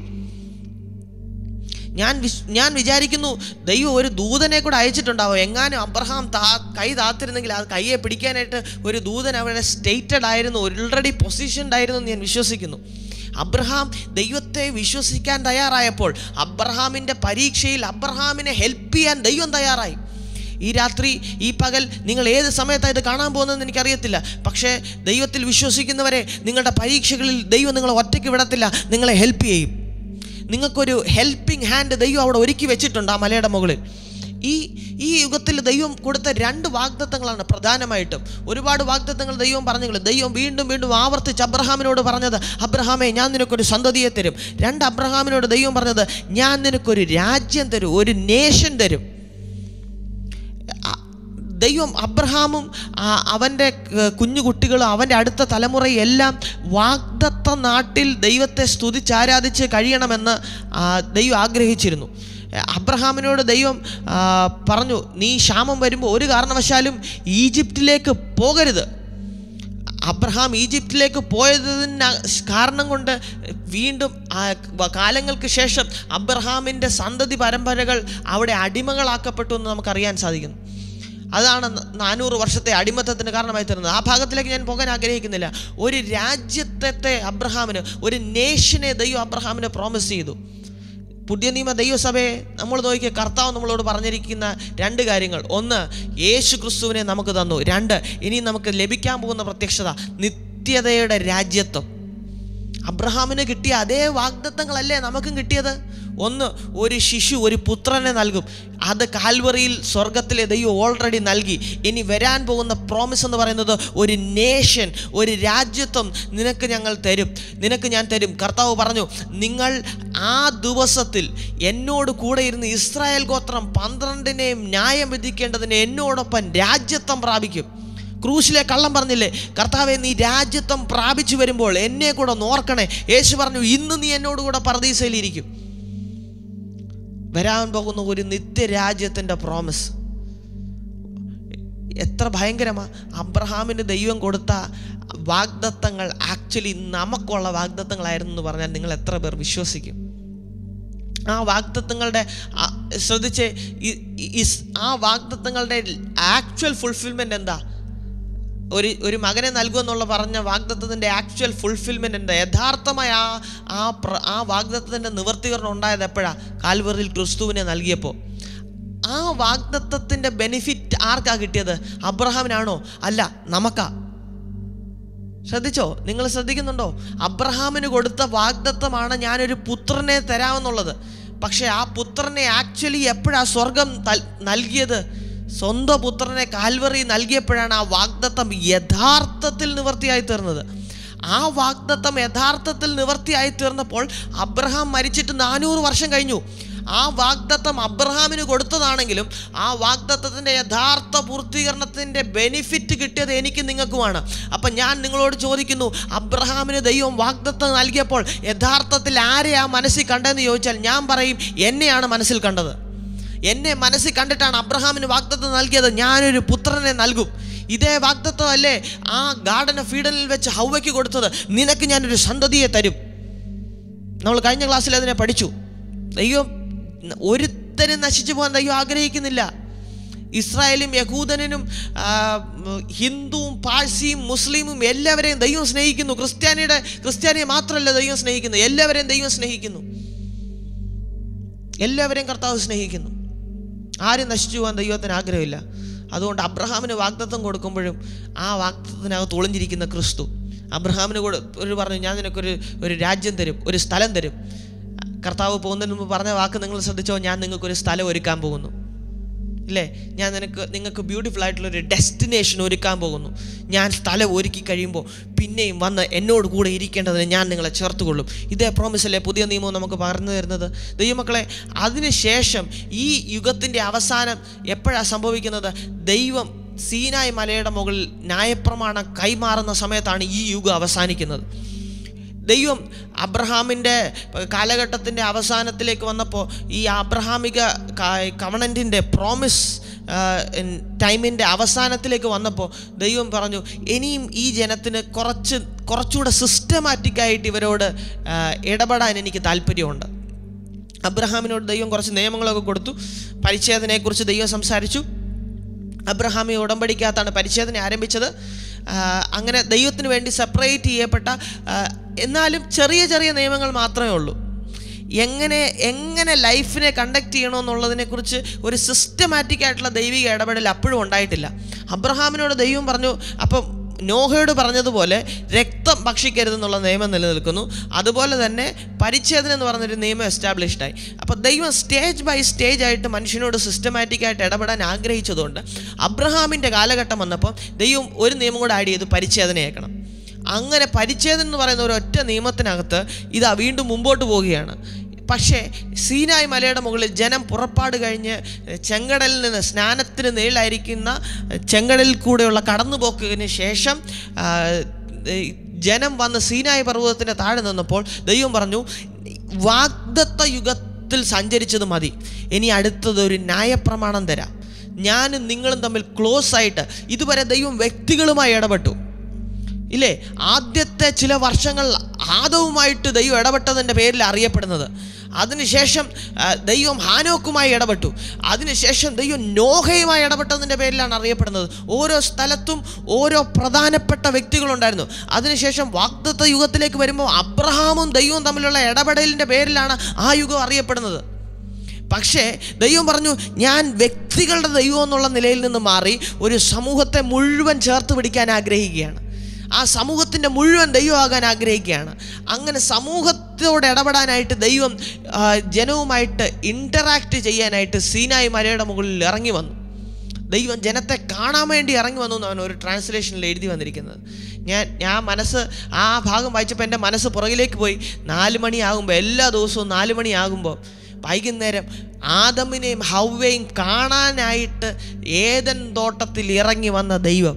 ഞാൻ വിശ് ഞാൻ വിചാരിക്കുന്നു ദൈവം ഒരു ദൂതനെ കൂടെ അയച്ചിട്ടുണ്ടാവും എങ്ങാനും അബ്രഹാം താ കൈ താത്തിരുന്നെങ്കിൽ ആ കയ്യെ പിടിക്കാനായിട്ട് ഒരു ദൂതൻ അവിടെ സ്റ്റേറ്റഡ് ആയിരുന്നു ഓൾറെഡി പൊസിഷൻഡ് ആയിരുന്നു എന്ന് ഞാൻ വിശ്വസിക്കുന്നു അബ്രഹാം ദൈവത്തെ വിശ്വസിക്കാൻ തയ്യാറായപ്പോൾ അബ്രഹാമിൻ്റെ പരീക്ഷയിൽ അബ്രഹാമിനെ ഹെൽപ്പ് ചെയ്യാൻ ദൈവം തയ്യാറായി ഈ രാത്രി ഈ പകൽ നിങ്ങൾ ഏത് സമയത്താണ് ഇത് കാണാൻ പോകുന്നതെന്ന് എനിക്കറിയത്തില്ല പക്ഷേ ദൈവത്തിൽ വിശ്വസിക്കുന്നവരെ നിങ്ങളുടെ പരീക്ഷകളിൽ ദൈവം നിങ്ങളെ ഒറ്റയ്ക്ക് വിടത്തില്ല നിങ്ങളെ ഹെൽപ്പ് ചെയ്യും നിങ്ങൾക്കൊരു ഹെൽപ്പിംഗ് ഹാൻഡ് ദൈവം അവിടെ ഒരുക്കി വെച്ചിട്ടുണ്ട് ആ മലയുടെ മുകളിൽ ഈ ഈ യുഗത്തിൽ ദൈവം കൊടുത്ത രണ്ട് വാഗ്ദത്തങ്ങളാണ് പ്രധാനമായിട്ടും ഒരുപാട് വാഗ്ദത്തങ്ങൾ ദൈവം പറഞ്ഞെങ്കിൽ ദൈവം വീണ്ടും വീണ്ടും ആവർത്തിച്ച് അബ്രഹാമിനോട് പറഞ്ഞത് അബ്രഹാമേ ഞാൻ നിനക്കൊരു സന്തതിയെ തരും രണ്ട് അബ്രഹാമിനോട് ദൈവം പറഞ്ഞത് ഞാൻ നിനക്കൊരു രാജ്യം തരും ഒരു നേഷൻ തരും ആ- ദൈവം അബ്രഹാമും ആ, അവൻ്റെ ക- കുഞ്ഞു കുട്ടികളും അവൻ്റെ അടുത്ത തലമുറയും എല്ലാം വാഗ്ദത്ത നാട്ടിൽ ദൈവത്തെ സ്തുതിച്ചാരാധിച്ച് കഴിയണമെന്ന് ആ, ദൈവം ആഗ്രഹിച്ചിരുന്നു അബ്രഹാമിനോട് ദൈവം ആ, പറഞ്ഞു നീ ക്ഷാമം വരുമ്പോൾ ഒരു കാരണവശാലും ഈജിപ്തിലേക്ക് പോകരുത് അബ്രഹാം ഈജിപ്തിലേക്ക് പോയതിന് കാരണം കൊണ്ട് വീണ്ടും ആ വ- കാലങ്ങൾക്ക് ശേഷം അബ്രഹാമിൻ്റെ സന്തതി പരമ്പരകൾ അവിടെ അടിമകളാക്കപ്പെട്ടു എന്ന് നമുക്കറിയാൻ സാധിക്കുന്നു അതാണ് ന- നാനൂറ് വർഷത്തെ അടിമത്തത്തിന് കാരണമായി തീർന്നത് ആ ഭാഗത്തിലേക്ക് ഞാൻ പോകാൻ ആഗ്രഹിക്കുന്നില്ല ഒരു രാജ്യത്തെ അബ്രഹാമിന് ഒരു നേഷനെ ദൈവം അബ്രഹാമിന് പ്രോമിസ് ചെയ്തു പുതിയ നിയമ ദൈവസഭയെ നമ്മൾ നോക്കിയ കർത്താവ് നമ്മളോട് പറഞ്ഞിരിക്കുന്ന രണ്ട് കാര്യങ്ങൾ ഒന്ന് യേശു ക്രിസ്തുവിനെ നമുക്ക് തന്നു രണ്ട് ഇനി നമുക്ക് ലഭിക്കാൻ പോകുന്ന പ്രത്യക്ഷത നിത്യതയുടെ രാജ്യത്വം അബ്രഹാമിന് കിട്ടിയ അതേ വാഗ്ദത്തങ്ങളല്ലേ നമുക്കും കിട്ടിയത് ഒന്ന് ഒരു ശിശു ഒരു പുത്രനെ നൽകും അത് കാൽവറിയിൽ സ്വർഗത്തിലെ ദൈവം ഓൾറെഡി നൽകി ഇനി വരാൻ പോകുന്ന പ്രോമിസ് എന്ന് പറയുന്നത് ഒരു നേഷൻ ഒരു രാജ്യത്വം നിനക്ക് ഞങ്ങൾ തരും നിനക്ക് ഞാൻ തരും കർത്താവ് പറഞ്ഞു നിങ്ങൾ ആ ദിവസത്തിൽ എന്നോട് കൂടെ ഇരുന്ന് ഇസ്രായേൽ ഗോത്രം പന്ത്രണ്ടിനെയും ന്യായം വിധിക്കേണ്ടതിന് എന്നോടൊപ്പം രാജ്യത്വം പ്രാപിക്കും ക്രൂശിലെ കള്ളം പറഞ്ഞില്ലേ കർത്താവെ നീ രാജ്യത്വം പ്രാപിച്ചു വരുമ്പോൾ എന്നെ കൂടെ ഒന്ന് ഓർക്കണേ യേശു പറഞ്ഞു ഇന്ന് നീ എന്നോട് കൂടെ പറദീസയിലിരിക്കും വരാൻ പോകുന്ന ഒരു നിത്യരാജ്യത്തിൻ്റെ പ്രോമിസ് എത്ര ഭയങ്കരമാ അബ്രഹാമിന് ദൈവം കൊടുത്ത വാഗ്ദത്തങ്ങൾ ആക്ച്വലി നമുക്കുള്ള വാഗ്ദത്തങ്ങളായിരുന്നു എന്ന് പറഞ്ഞാൽ നിങ്ങൾ എത്ര പേർ വിശ്വസിക്കും ആ വാഗ്ദത്തങ്ങളുടെ ആ, ശ്രദ്ധിച്ച് ഈ- ഈ- ഈ- ആ വാഗ്ദത്തങ്ങളുടെ ആക്ച്വൽ ഫുൾഫിൽമെൻ്റ് എന്താ ഒരു ഒരു മകനെ നൽകുമെന്നുള്ള പറഞ്ഞ വാഗ്ദത്തത്തിൻ്റെ ആക്ച്വൽ ഫുൾഫിൽമെൻ്റ് എന്താ യഥാർത്ഥമായ ആ ആ പ്ര ആ വാഗ്ദത്തത്തിൻ്റെ നിവർത്തീകരണം ഉണ്ടായത് എപ്പോഴാണ് കാൽവറിൽ ക്രിസ്തുവിനെ നൽകിയപ്പോൾ ആ വാഗ്ദത്തത്തിൻ്റെ ബെനിഫിറ്റ് ആർക്കാ കിട്ടിയത് അബ്രഹാമിനാണോ അല്ല നമുക്കാ ശ്രദ്ധിച്ചോ നിങ്ങൾ ശ്രദ്ധിക്കുന്നുണ്ടോ അബ്രഹാമിന് കൊടുത്ത വാഗ്ദത്തമാണ് ഞാനൊരു പുത്രനെ തരാമെന്നുള്ളത് പക്ഷേ ആ പുത്രനെ ആക്ച്വലി എപ്പോഴാണ് സ്വർഗം തൽ- നൽകിയത് സ്വന്തം പുത്രനെ കാൽവറി നൽകിയപ്പോഴാണ് ആ വാഗ്ദത്തം യഥാർത്ഥത്തിൽ നിവർത്തിയായി തീർന്നത് ആ വാഗ്ദത്തം യഥാർത്ഥത്തിൽ നിവർത്തിയായി തീർന്നപ്പോൾ അബ്രഹാം മരിച്ചിട്ട് നാനൂറ് വർഷം കഴിഞ്ഞു ആ വാഗ്ദത്തം അബ്രഹാമിന് കൊടുത്തതാണെങ്കിലും ആ വാഗ്ദത്തത്തിൻ്റെ യഥാർത്ഥ പൂർത്തീകരണത്തിൻ്റെ ബെനിഫിറ്റ് കിട്ടിയത് എനിക്ക് നിങ്ങൾക്കുമാണ് അപ്പം ഞാൻ നിങ്ങളോട് ചോദിക്കുന്നു അബ്രഹാമിന് ദൈവം വാഗ്ദത്തം നൽകിയപ്പോൾ യഥാർത്ഥത്തിൽ ആരെയാ മനസ്സിൽ കണ്ടതെന്ന് ചോദിച്ചാൽ ഞാൻ പറയും എന്നെയാണ് മനസ്സിൽ കണ്ടത് എന്നെ മനസ്സിൽ കണ്ടിട്ടാണ് അബ്രഹാമിന് വാഗ്ദത്തം നൽകിയത് ഞാനൊരു പുത്രനെ നൽകും ഇതേ വാഗ്ദത്തം അല്ലേ ആ ഗാർഡൻ ഓഫ് ഈഡനിൽ വെച്ച് ഹൗവയ്ക്ക് കൊടുത്തത് നിനക്ക് ഞാനൊരു സന്തതിയെ തരും നമ്മൾ കഴിഞ്ഞ ക്ലാസ്സിൽ അതിനെ പഠിച്ചു ദൈവം ഒരുത്തരും നശിച്ചു പോകാൻ ദൈവം ആഗ്രഹിക്കുന്നില്ല ഇസ്രായേലും യഹൂദനും ആ, ഹിന്ദുവും പാഴ്സിയും മുസ്ലിമും എല്ലാവരെയും ദൈവം സ്നേഹിക്കുന്നു ക്രിസ്ത്യാനിയുടെ ക്രിസ്ത്യാനിയെ മാത്രമല്ല ദൈവം സ്നേഹിക്കുന്നു എല്ലാവരെയും ദൈവം സ്നേഹിക്കുന്നു എല്ലാവരെയും കർത്താവ് സ്നേഹിക്കുന്നു ആരും നശിച്ചു പോകാൻ ദൈവത്തിന് ആഗ്രഹമില്ല അതുകൊണ്ട് അബ്രഹാമിന് വാഗ്ദത്തം കൊടുക്കുമ്പോഴും ആ വാഗ്ദത്തത്തിനകത്ത് ഒളിഞ്ഞിരിക്കുന്ന ക്രിസ്തു അബ്രഹാമിന് കൂടെ ഒരു പറഞ്ഞു ഞാൻ നിനക്കൊരു ഒരു രാജ്യം തരും ഒരു സ്ഥലം തരും കർത്താവ് പോകുന്നതിന് മുമ്പ് പറഞ്ഞ വാക്ക് നിങ്ങൾ ശ്രദ്ധിച്ചോ ഞാൻ നിങ്ങൾക്കൊരു സ്ഥലം ഒരുക്കാൻ പോകുന്നു ഇല്ലേ ഞാൻ നിനക്ക് നിങ്ങൾക്ക് ബ്യൂട്ടിഫുൾ ആയിട്ടുള്ള ഒരു ഡെസ്റ്റിനേഷൻ ഒരുക്കാൻ പോകുന്നു ഞാൻ സ്ഥലം ഒരുക്കി കഴിയുമ്പോൾ പിന്നെയും വന്ന് എന്നോട് കൂടെ ഇരിക്കേണ്ടതിന് ഞാൻ നിങ്ങളെ ചേർത്തുകൊള്ളും ഇതേ പ്രോമിസ് അല്ലേ പുതിയ നിയമം നമുക്ക് പറഞ്ഞു തരുന്നത് ദൈവമക്കളെ അതിനുശേഷം ഈ യുഗത്തിൻ്റെ അവസാനം എപ്പോഴാണ് സംഭവിക്കുന്നത് ദൈവം സീനായ് മലയുടെ മുകളിൽ ന്യായപ്രമാണം കൈമാറുന്ന സമയത്താണ് ഈ യുഗം അവസാനിക്കുന്നത് ദൈവം അബ്രഹാമിൻ്റെ കാലഘട്ടത്തിൻ്റെ അവസാനത്തിലേക്ക് വന്നപ്പോൾ ഈ അബ്രഹാമിക കവണൻറ്റിൻ്റെ പ്രോമിസ് ടൈമിൻ്റെ അവസാനത്തിലേക്ക് വന്നപ്പോൾ ദൈവം പറഞ്ഞു ഇനിയും ഈ ജനത്തിന് കുറച്ച് കുറച്ചുകൂടെ സിസ്റ്റമാറ്റിക്കായിട്ട് ഇവരോട് ആ, ഇടപെടാൻ എനിക്ക് താല്പര്യമുണ്ട് അബ്രഹാമിനോട് ദൈവം കുറച്ച് നിയമങ്ങളൊക്കെ കൊടുത്തു പരിച്ഛേദനയെക്കുറിച്ച് ദൈവം സംസാരിച്ചു അബ്രഹാമി ഉടമ്പടിക്കകത്താണ് പരിച്ഛേദന ആരംഭിച്ചത് ആ, അങ്ങനെ ദൈവത്തിന് വേണ്ടി സെപ്പറേറ്റ് ചെയ്യപ്പെട്ട ആ, എന്നാലും ചെറിയ ചെറിയ നിയമങ്ങൾ മാത്രമേ ഉള്ളൂ എങ്ങനെ എങ്ങനെ ലൈഫിനെ കണ്ടക്ട് ചെയ്യണമെന്നുള്ളതിനെക്കുറിച്ച് ഒരു സിസ്റ്റമാറ്റിക് ആയിട്ടുള്ള ദൈവിക ഇടപെടൽ അപ്പോഴും ഉണ്ടായിട്ടില്ല അബ്രഹാമിനോട് ദൈവം പറഞ്ഞു അപ്പം നോഹയോട് പറഞ്ഞതുപോലെ രക്തം ഭക്ഷിക്കരുതെന്നുള്ള നിയമം നിലനിൽക്കുന്നു അതുപോലെ തന്നെ പരിച്ഛേദന എന്ന് പറഞ്ഞൊരു നിയമം എസ്റ്റാബ്ലിഷ്ഡ് ആയി അപ്പോൾ ദൈവം സ്റ്റേജ് ബൈ സ്റ്റേജ് ആയിട്ട് മനുഷ്യനോട് സിസ്റ്റമാറ്റിക് ആയിട്ട് ഇടപെടാൻ ആഗ്രഹിച്ചതുകൊണ്ട് അബ്രഹാമിൻ്റെ കാലഘട്ടം വന്നപ്പോൾ ദൈവം ഒരു നിയമം കൂടെ ആഡ് ചെയ്തു പരിച്ഛേദനയേക്കണം അങ്ങനെ പരിച്ഛേദന എന്ന് പറയുന്ന ഒരു ഒറ്റ നിയമത്തിനകത്ത് ഇതാ വീണ്ടും മുമ്പോട്ട് പോവുകയാണ് പക്ഷേ സീനായ് മലയുടെ മുകളിൽ ജനം പുറപ്പാട് കഴിഞ്ഞ് ചെങ്കടലിൽ നിന്ന് സ്നാനത്തിന് നേരിലായിരിക്കുന്ന ചെങ്കടലിൽ കൂടെയുള്ള കടന്നുപോക്കിന് ശേഷം ആ, ഈ ജനം വന്ന് സീനായ് പർവ്വതത്തിൻ്റെ താഴെ നിന്നപ്പോൾ ദൈവം പറഞ്ഞു വാഗ്ദത്ത യുഗത്തിൽ സഞ്ചരിച്ചത് മതി ഇനി അടുത്തത് ഒരു ന്യായപ്രമാണം തരാം ഞാനും നിങ്ങളും തമ്മിൽ ക്ലോസ് ആയിട്ട് ഇതുവരെ ദൈവം വ്യക്തികളുമായി ഇടപെട്ടു ഇല്ലേ ആദ്യത്തെ ചില വർഷങ്ങൾ ആദവുമായിട്ട് ദൈവം ഇടപെട്ടതിൻ്റെ പേരിൽ അറിയപ്പെടുന്നത് അതിനുശേഷം ആ, ദൈവം ഹാനോക്കുമായി ഇടപെട്ടു അതിനുശേഷം ദൈവം നോഹയുമായി ഇടപെട്ടതിൻ്റെ പേരിലാണ് അറിയപ്പെടുന്നത് ഓരോ സ്ഥലത്തും ഓരോ പ്രധാനപ്പെട്ട വ്യക്തികളുണ്ടായിരുന്നു അതിനുശേഷം വാഗ്ദത്ത യുഗത്തിലേക്ക് വരുമ്പോൾ അബ്രഹാമും ദൈവവും തമ്മിലുള്ള ഇടപെടലിൻ്റെ പേരിലാണ് ആ യുഗം അറിയപ്പെടുന്നത് പക്ഷേ ദൈവം പറഞ്ഞു ഞാൻ വ്യക്തികളുടെ ദൈവം എന്നുള്ള നിലയിൽ നിന്ന് മാറി ഒരു സമൂഹത്തെ മുഴുവൻ ചേർത്ത് പിടിക്കാൻ ആഗ്രഹിക്കുകയാണ് ആ സമൂഹത്തിൻ്റെ മുഴുവൻ ദൈവമാകാൻ ആഗ്രഹിക്കുകയാണ് അങ്ങനെ സമൂഹത്തോട് ഇടപെടാനായിട്ട് ദൈവം ആ, ജനവുമായിട്ട് ഇൻറ്ററാക്ട് ചെയ്യാനായിട്ട് സീനായി മലയുടെ മുകളിൽ ഇറങ്ങി വന്നു ദൈവം ജനത്തെ കാണാൻ വേണ്ടി ഇറങ്ങി വന്നു എന്നാണ് ഒരു ട്രാൻസ്ലേഷനിൽ എഴുതി വന്നിരിക്കുന്നത് ഞാൻ ഞാൻ മനസ്സ് ആ ഭാഗം വായിച്ചപ്പോൾ എൻ്റെ മനസ്സ് പുറകിലേക്ക് പോയി നാല് മണിയാകുമ്പോൾ എല്ലാ ദിവസവും നാല് മണിയാകുമ്പോൾ വൈകുന്നേരം ആദമിനെയും ഹൗവയും കാണാനായിട്ട് ഏതൻ തോട്ടത്തിൽ ഇറങ്ങി വന്ന ദൈവം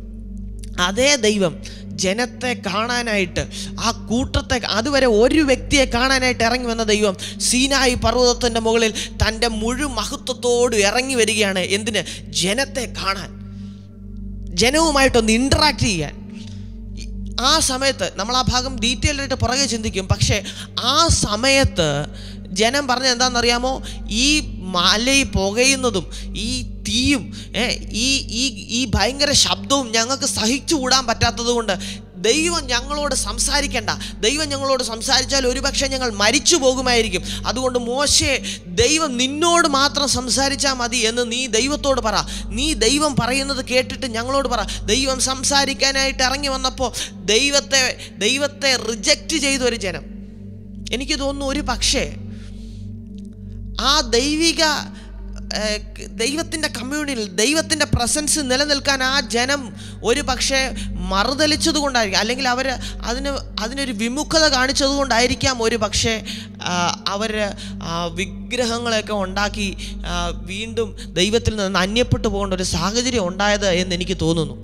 അതേ ദൈവം ജനത്തെ കാണാനായിട്ട് ആ കൂട്ടത്തെ അതുവരെ ഒരു വ്യക്തിയെ കാണാനായിട്ട് ഇറങ്ങി വന്ന ദൈവം സീനായി പർവ്വതത്തിൻ്റെ മുകളിൽ തൻ്റെ മുഴു മഹത്വത്തോട് ഇറങ്ങി വരികയാണ് എന്തിന് ജനത്തെ കാണാൻ ജനവുമായിട്ടൊന്ന് ഇൻട്രാക്ട് ചെയ്യാൻ ഈ- ആ സമയത്ത് നമ്മൾ ആ ഭാഗം ഡീറ്റെയിൽ ആയിട്ട് പുറകെ ചിന്തിക്കും പക്ഷേ ആ സമയത്ത് ജനം പറഞ്ഞ എന്താണെന്നറിയാമോ ഈ മലയിൽ പുകയുന്നതും ഈ തീയും ഏ, ഈ ഈ ഈ ഭയങ്കര ശബ്ദവും ഞങ്ങൾക്ക് സഹിച്ചുകൂടാൻ പറ്റാത്തത് കൊണ്ട് ദൈവം ഞങ്ങളോട് സംസാരിക്കേണ്ട ദൈവം ഞങ്ങളോട് സംസാരിച്ചാൽ ഒരുപക്ഷെ ഞങ്ങൾ മരിച്ചു പോകുമായിരിക്കും അതുകൊണ്ട് മോശെ ദൈവം നിന്നോട് മാത്രം സംസാരിച്ചാൽ മതി എന്ന് നീ ദൈവത്തോട് പറ നീ ദൈവം പറയുന്നത് കേട്ടിട്ട് ഞങ്ങളോട് പറ ദൈവം സംസാരിക്കാനായിട്ട് ഇറങ്ങി വന്നപ്പോൾ ദൈവത്തെ ദൈവത്തെ റിജക്റ്റ് ചെയ്ത ഒരു ജനം എനിക്ക് തോന്നുന്നു ഒരു പക്ഷേ ആ ദൈവിക ഏഹ്, ദൈവത്തിൻ്റെ കമ്മ്യൂണിൽ ദൈവത്തിൻ്റെ പ്രസൻസ് നിലനിൽക്കാൻ ആ ജനം ഒരു പക്ഷേ മറുതലിച്ചത് കൊണ്ടായിരിക്കും അല്ലെങ്കിൽ അവർ അതിന് അതിനൊരു വിമുഖത കാണിച്ചത് കൊണ്ടായിരിക്കാം ഒരു പക്ഷേ അവർ വിഗ്രഹങ്ങളെയൊക്കെ ഉണ്ടാക്കി ആ, വീണ്ടും ദൈവത്തിൽ നിന്ന് അന്യപ്പെട്ടു പോകേണ്ട ഒരു സാഹചര്യം ഉണ്ടായത് എന്ന് എനിക്ക് തോന്നുന്നു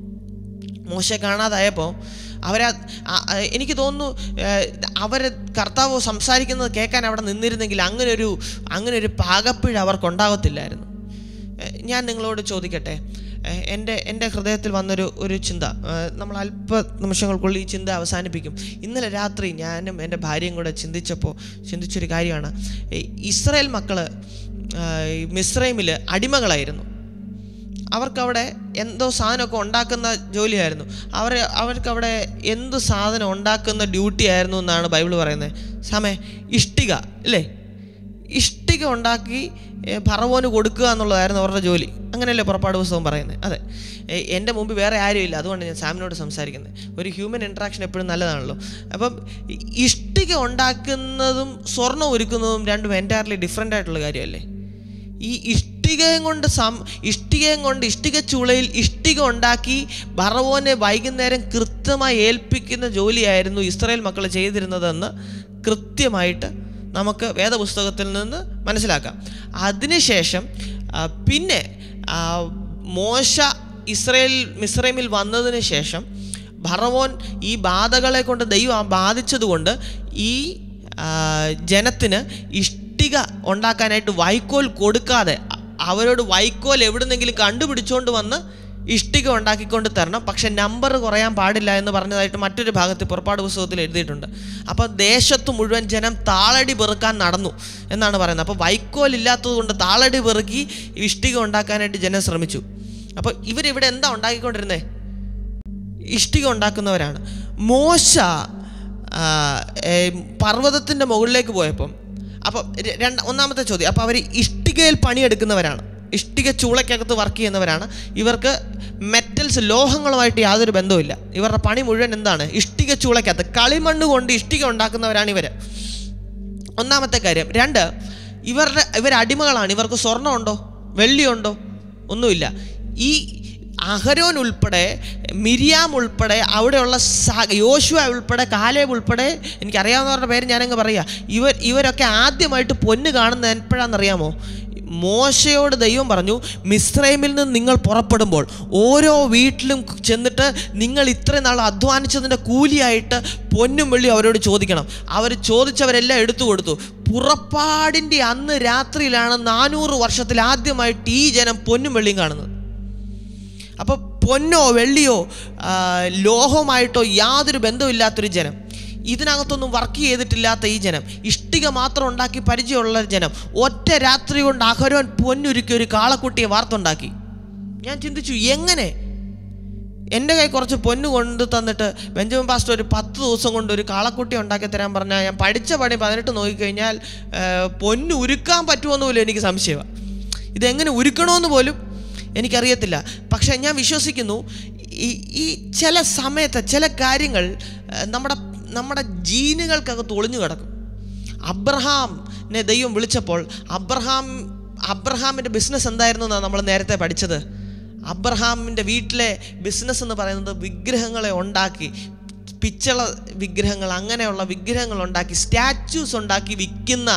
മോശ കാണാതായപ്പോൾ അവരാ ആ- ആ, എനിക്ക് തോന്നുന്നു അവർ കർത്താവ് സംസാരിക്കുന്നത് കേൾക്കാൻ അവിടെ നിന്നിരുന്നെങ്കിൽ അങ്ങനെ ഒരു അങ്ങനെ ഒരു പാകപ്പിഴ അവർക്കുണ്ടാകത്തില്ലായിരുന്നു ഏ, ഞാൻ നിങ്ങളോട് ചോദിക്കട്ടെ ഏ, എൻ്റെ എൻ്റെ ഹൃദയത്തിൽ വന്നൊരു ഒരു ചിന്ത ഏ, നമ്മൾ അല്പ നിമിഷങ്ങൾക്കുള്ളിൽ ഈ ചിന്ത അവസാനിപ്പിക്കും ഇന്നലെ രാത്രി ഞാനും എൻ്റെ ഭാര്യയും കൂടെ ചിന്തിച്ചപ്പോൾ ചിന്തിച്ചൊരു കാര്യമാണ് ഈ ഇസ്രായേൽ മക്കൾ മിസ്രൈമിൽ അടിമകളായിരുന്നു അവർക്കവിടെ എന്തോ സാധനമൊക്കെ ഉണ്ടാക്കുന്ന ജോലിയായിരുന്നു അവർ അവർക്കവിടെ എന്ത് സാധനം ഉണ്ടാക്കുന്ന ഡ്യൂട്ടി ആയിരുന്നു എന്നാണ് ബൈബിൾ പറയുന്നത് സമയ ഇഷ്ടിക അല്ലേ ഇഷ്ടിക ഉണ്ടാക്കി ഏ, ഫറവോന് കൊടുക്കുക എന്നുള്ളതായിരുന്നു അവരുടെ ജോലി അങ്ങനെയല്ലേ പുറപ്പാട് പുസ്തകം പറയുന്നത് അതെ ഏ, എൻ്റെ മുമ്പ് വേറെ ആരുമില്ല അതുകൊണ്ട് ഞാൻ സാമിനോട് സംസാരിക്കുന്നത് ഒരു ഹ്യൂമൻ ഇൻട്രാക്ഷൻ എപ്പോഴും നല്ലതാണല്ലോ അപ്പം ഈ ഇഷ്ടിക ഉണ്ടാക്കുന്നതും സ്വർണ്ണം ഒരുക്കുന്നതും രണ്ടും എൻറ്റയർലി ഡിഫറെൻ്റ് ആയിട്ടുള്ള കാര്യമല്ലേ ഈ ഇഷ്ടികയും കൊണ്ട് സം ഇഷ്ടികയും കൊണ്ട് ഇഷ്ടിക ചൂളയിൽ ഇഷ്ടിക ഉണ്ടാക്കി ബറവോനെ വൈകുന്നേരം കൃത്യമായി ഏൽപ്പിക്കുന്ന ജോലിയായിരുന്നു ഇസ്രായേൽ മക്കൾ ചെയ്തിരുന്നതെന്ന് കൃത്യമായിട്ട് നമുക്ക് വേദപുസ്തകത്തിൽ നിന്ന് മനസ്സിലാക്കാം അതിനുശേഷം ആ, പിന്നെ ആ, മോശ ഇസ്രയേൽ മിസ്രൈമിൽ വന്നതിന് ശേഷം ഭറവോൻ ഈ ബാധകളെ കൊണ്ട് ദൈവം ബാധിച്ചതുകൊണ്ട് ഈ ആ, ജനത്തിന് ഇഷ്ടിക ഉണ്ടാക്കാനായിട്ട് വൈക്കോൽ കൊടുക്കാതെ അ- അവരോട് വൈക്കോൽ എവിടുന്നെങ്കിലും കണ്ടുപിടിച്ചുകൊണ്ട് വന്ന് ഇഷ്ടിക ഉണ്ടാക്കിക്കൊണ്ട് തരണം പക്ഷെ നമ്പർ കുറയാൻ പാടില്ല എന്ന് പറഞ്ഞതായിട്ട് മറ്റൊരു ഭാഗത്ത് പുറപ്പാട് പുസ്തകത്തിൽ എഴുതിയിട്ടുണ്ട് അപ്പോൾ ദേശത്ത് മുഴുവൻ ജനം താളടി പെറുക്കാൻ നടന്നു എന്നാണ് പറയുന്നത് അപ്പോൾ വൈക്കോൽ ഇല്ലാത്തത് കൊണ്ട് താളടി പെറുക്കി ഇഷ്ടിക ഉണ്ടാക്കാനായിട്ട് ജനം ശ്രമിച്ചു അപ്പോൾ ഇവരിവിടെ എന്താ ഉണ്ടാക്കിക്കൊണ്ടിരുന്നത് ഇഷ്ടിക ഉണ്ടാക്കുന്നവരാണ് മോശ പർവ്വതത്തിൻ്റെ മുകളിലേക്ക് പോയപ്പം അപ്പോൾ രണ്ട് ഒന്നാമത്തെ ചോദ്യം അപ്പോൾ അവർ ഇഷ്ടികയിൽ പണിയെടുക്കുന്നവരാണ് ഇഷ്ടിക ചൂളയ്ക്കകത്ത് വർക്ക് ചെയ്യുന്നവരാണ് ഇവർക്ക് മെറ്റൽസ് ലോഹങ്ങളുമായിട്ട് യാതൊരു ബന്ധവുമില്ല ഇവരുടെ പണി മുഴുവൻ എന്താണ് ഇഷ്ടിക ചൂളയ്ക്കകത്ത് കളിമണ്ണ് കൊണ്ട് ഇഷ്ടിക ഉണ്ടാക്കുന്നവരാണ് ഇവർ ഒന്നാമത്തെ കാര്യം രണ്ട് ഇവരുടെ ഇവർ അടിമകളാണ് ഇവർക്ക് സ്വർണ്ണമുണ്ടോ വെള്ളിയുണ്ടോ ഒന്നുമില്ല ഈ അഹരോൻ ഉൾപ്പെടെ മിരിയാം ഉൾപ്പെടെ അവിടെയുള്ള സ യോശുവ ഉൾപ്പെടെ കാലേബ് ഉൾപ്പെടെ എനിക്കറിയാവുന്നവരുടെ പേര് ഞാനങ്ങ് പറയാം ഇവർ ഇവരൊക്കെ ആദ്യമായിട്ട് പൊന്ന് കാണുന്നത് എപ്പോഴാണെന്നറിയാമോ മോശയോട് ദൈവം പറഞ്ഞു മിസ്രൈമിൽ നിന്ന് നിങ്ങൾ പുറപ്പെടുമ്പോൾ ഓരോ വീട്ടിലും ചെന്നിട്ട് നിങ്ങൾ ഇത്രയും നാൾ അധ്വാനിച്ചതിൻ്റെ കൂലിയായിട്ട് പൊന്നും വെള്ളി അവരോട് ചോദിക്കണം അവർ ചോദിച്ചവരെല്ലാം എടുത്തു കൊടുത്തു പുറപ്പാടിൻ്റെ അന്ന് രാത്രിയിലാണ് നാനൂറ് വർഷത്തിൽ ആദ്യമായിട്ട് ഈ ജനം പൊന്നും വെള്ളിയും കാണുന്നത് അപ്പോൾ പൊന്നോ വെള്ളിയോ ആ, ലോഹമായിട്ടോ യാതൊരു ബന്ധമില്ലാത്തൊരു ജനം ഇതിനകത്തൊന്നും വർക്ക് ചെയ്തിട്ടില്ലാത്ത ഈ ജനം ഇഷ്ടിക മാത്രം ഉണ്ടാക്കി പരിചയമുള്ള ജനം ഒറ്റ രാത്രി കൊണ്ട് അഹരോൻ പൊന്നുരുക്കി ഒരു കാളക്കുട്ടിയെ വാർത്തുണ്ടാക്കി ഞാൻ ചിന്തിച്ചു എങ്ങനെ എൻ്റെ കൈ കുറച്ച് പൊന്ന് കൊണ്ട് തന്നിട്ട് ബെഞ്ചമിൻ പാസ്റ്റർ ഒരു പത്ത് ദിവസം കൊണ്ട് ഒരു കാളക്കുട്ടി ഉണ്ടാക്കി തരാൻ പറഞ്ഞാൽ ഞാൻ പഠിച്ച പണി പതിനെട്ട് നോക്കിക്കഴിഞ്ഞാൽ ആ, പൊന്ന് ഉരുക്കാൻ പറ്റുമെന്ന് പോലും എനിക്ക് സംശയമാണ് ഇതെങ്ങനെ ഉരുക്കണമെന്ന് പോലും എനിക്കറിയത്തില്ല പക്ഷേ ഞാൻ വിശ്വസിക്കുന്നു ഈ ഈ ചില സമയത്ത് ചില കാര്യങ്ങൾ ആ, നമ്മുടെ നമ്മുടെ ജീനുകൾക്കകത്ത് ഒളിഞ്ഞു കിടക്കും അബ്രഹാമിനെ ദൈവം വിളിച്ചപ്പോൾ അബ്രഹാം അബ്രഹാമിൻ്റെ ബിസിനസ് എന്തായിരുന്നു എന്നാണ് നമ്മൾ നേരത്തെ പഠിച്ചത് അബ്രഹാമിൻ്റെ വീട്ടിലെ ബിസിനസ് എന്ന് പറയുന്നത് വിഗ്രഹങ്ങളെ ഉണ്ടാക്കി പിച്ചള വിഗ്രഹങ്ങൾ അങ്ങനെയുള്ള വിഗ്രഹങ്ങൾ ഉണ്ടാക്കി സ്റ്റാച്യൂസ് ഉണ്ടാക്കി വിൽക്കുന്ന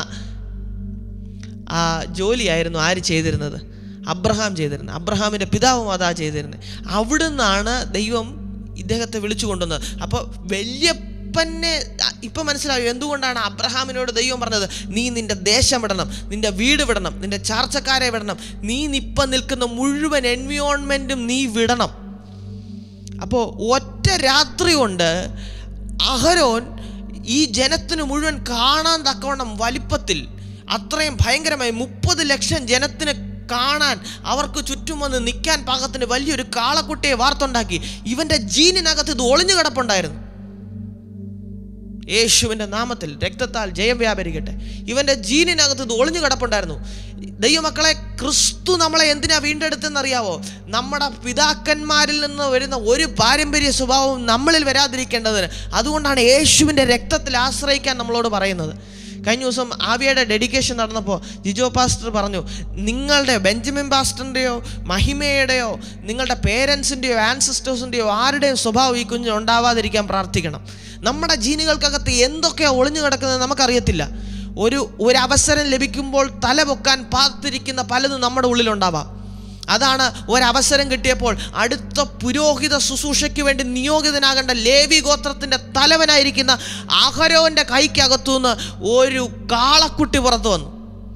ആ ജോലിയായിരുന്നു ആര് ചെയ്തിരുന്നത് അബ്രഹാം ചെയ്തിരുന്നത് അബ്രഹാമിൻ്റെ പിതാവും അതാ ചെയ്തിരുന്നത് അവിടുന്നാണ് ദൈവം ഇദ്ദേഹത്തെ വിളിച്ചു കൊണ്ടുവന്നത് അപ്പോൾ വല്യപ്പനെ ഇപ്പം മനസ്സിലാവും എന്തുകൊണ്ടാണ് അബ്രഹാമിനോട് ദൈവം പറഞ്ഞത് നീ നിൻ്റെ ദേശം വിടണം നിൻ്റെ വീട് വിടണം നിൻ്റെ ചാർച്ചക്കാരെ വിടണം നീ ഇപ്പം നിൽക്കുന്ന മുഴുവൻ എൻവിയോൺമെൻറ്റും നീ വിടണം അപ്പോൾ ഒറ്റ രാത്രി കൊണ്ട് അഹരോൻ ഈ ജനത്തിന് മുഴുവൻ കാണാൻ തക്കവണ്ണം വലിപ്പത്തിൽ അത്രയും ഭയങ്കരമായി മുപ്പത് ലക്ഷം ജനത്തിന് കാണാൻ അവർക്ക് ചുറ്റും വന്ന് നിൽക്കാൻ പാകത്തിന് വലിയൊരു കാളക്കുട്ടിയെ വാർത്തുണ്ടാക്കി ഇവൻ്റെ ജീനിനകത്ത് ഇത് ഒളിഞ്ഞു കിടപ്പുണ്ടായിരുന്നു യേശുവിൻ്റെ നാമത്തിൽ രക്തത്താൽ ജയം വ്യാപരിക്കട്ടെ ഇവൻ്റെ ജീനിനകത്ത് ഇത് ഒളിഞ്ഞു കിടപ്പുണ്ടായിരുന്നു ദൈവമക്കളെ ക്രിസ്തു നമ്മളെ എന്തിനാ വീണ്ടെടുത്തെന്നറിയാവോ നമ്മുടെ പിതാക്കന്മാരിൽ നിന്ന് വരുന്ന ഒരു പാരമ്പര്യ സ്വഭാവവും നമ്മളിൽ വരാതിരിക്കേണ്ടതിന് അതുകൊണ്ടാണ് യേശുവിൻ്റെ രക്തത്തിൽ ആശ്രയിക്കാൻ നമ്മളോട് പറയുന്നത് കഴിഞ്ഞ ദിവസം ആവിയുടെ ഡെഡിക്കേഷൻ നടന്നപ്പോൾ ജിജോ പാസ്റ്റർ പറഞ്ഞു നിങ്ങളുടെ ബെഞ്ചമിൻ പാസ്റ്ററിൻ്റെയോ മഹിമയുടെയോ നിങ്ങളുടെ പേരൻസിൻ്റെയോ ആൻസിസ്റ്റേഴ്സിൻ്റെയോ ആരുടെയും സ്വഭാവം ഈ കുഞ്ഞിന് ഉണ്ടാവാതിരിക്കാൻ പ്രാർത്ഥിക്കണം നമ്മുടെ ജീനുകൾക്കകത്ത് എന്തൊക്കെയാണ് ഒളിഞ്ഞു കിടക്കുന്നത് നമുക്കറിയത്തില്ല ഒരു ഒരു അവസരം ലഭിക്കുമ്പോൾ തല പൊക്കാൻ പാത്തിരിക്കുന്ന പലതും നമ്മുടെ ഉള്ളിലുണ്ടാവാം അതാണ് ഒരവസരം കിട്ടിയപ്പോൾ അടുത്ത പുരോഹിത ശുശ്രൂഷയ്ക്ക് വേണ്ടി നിയോഗിതനാകേണ്ട ലേവി ഗോത്രത്തിൻ്റെ തലവനായിരിക്കുന്ന അഹരോൻ്റെ കൈക്കകത്തുനിന്ന് ഒരു കാളക്കുട്ടി പുറത്തു വന്നു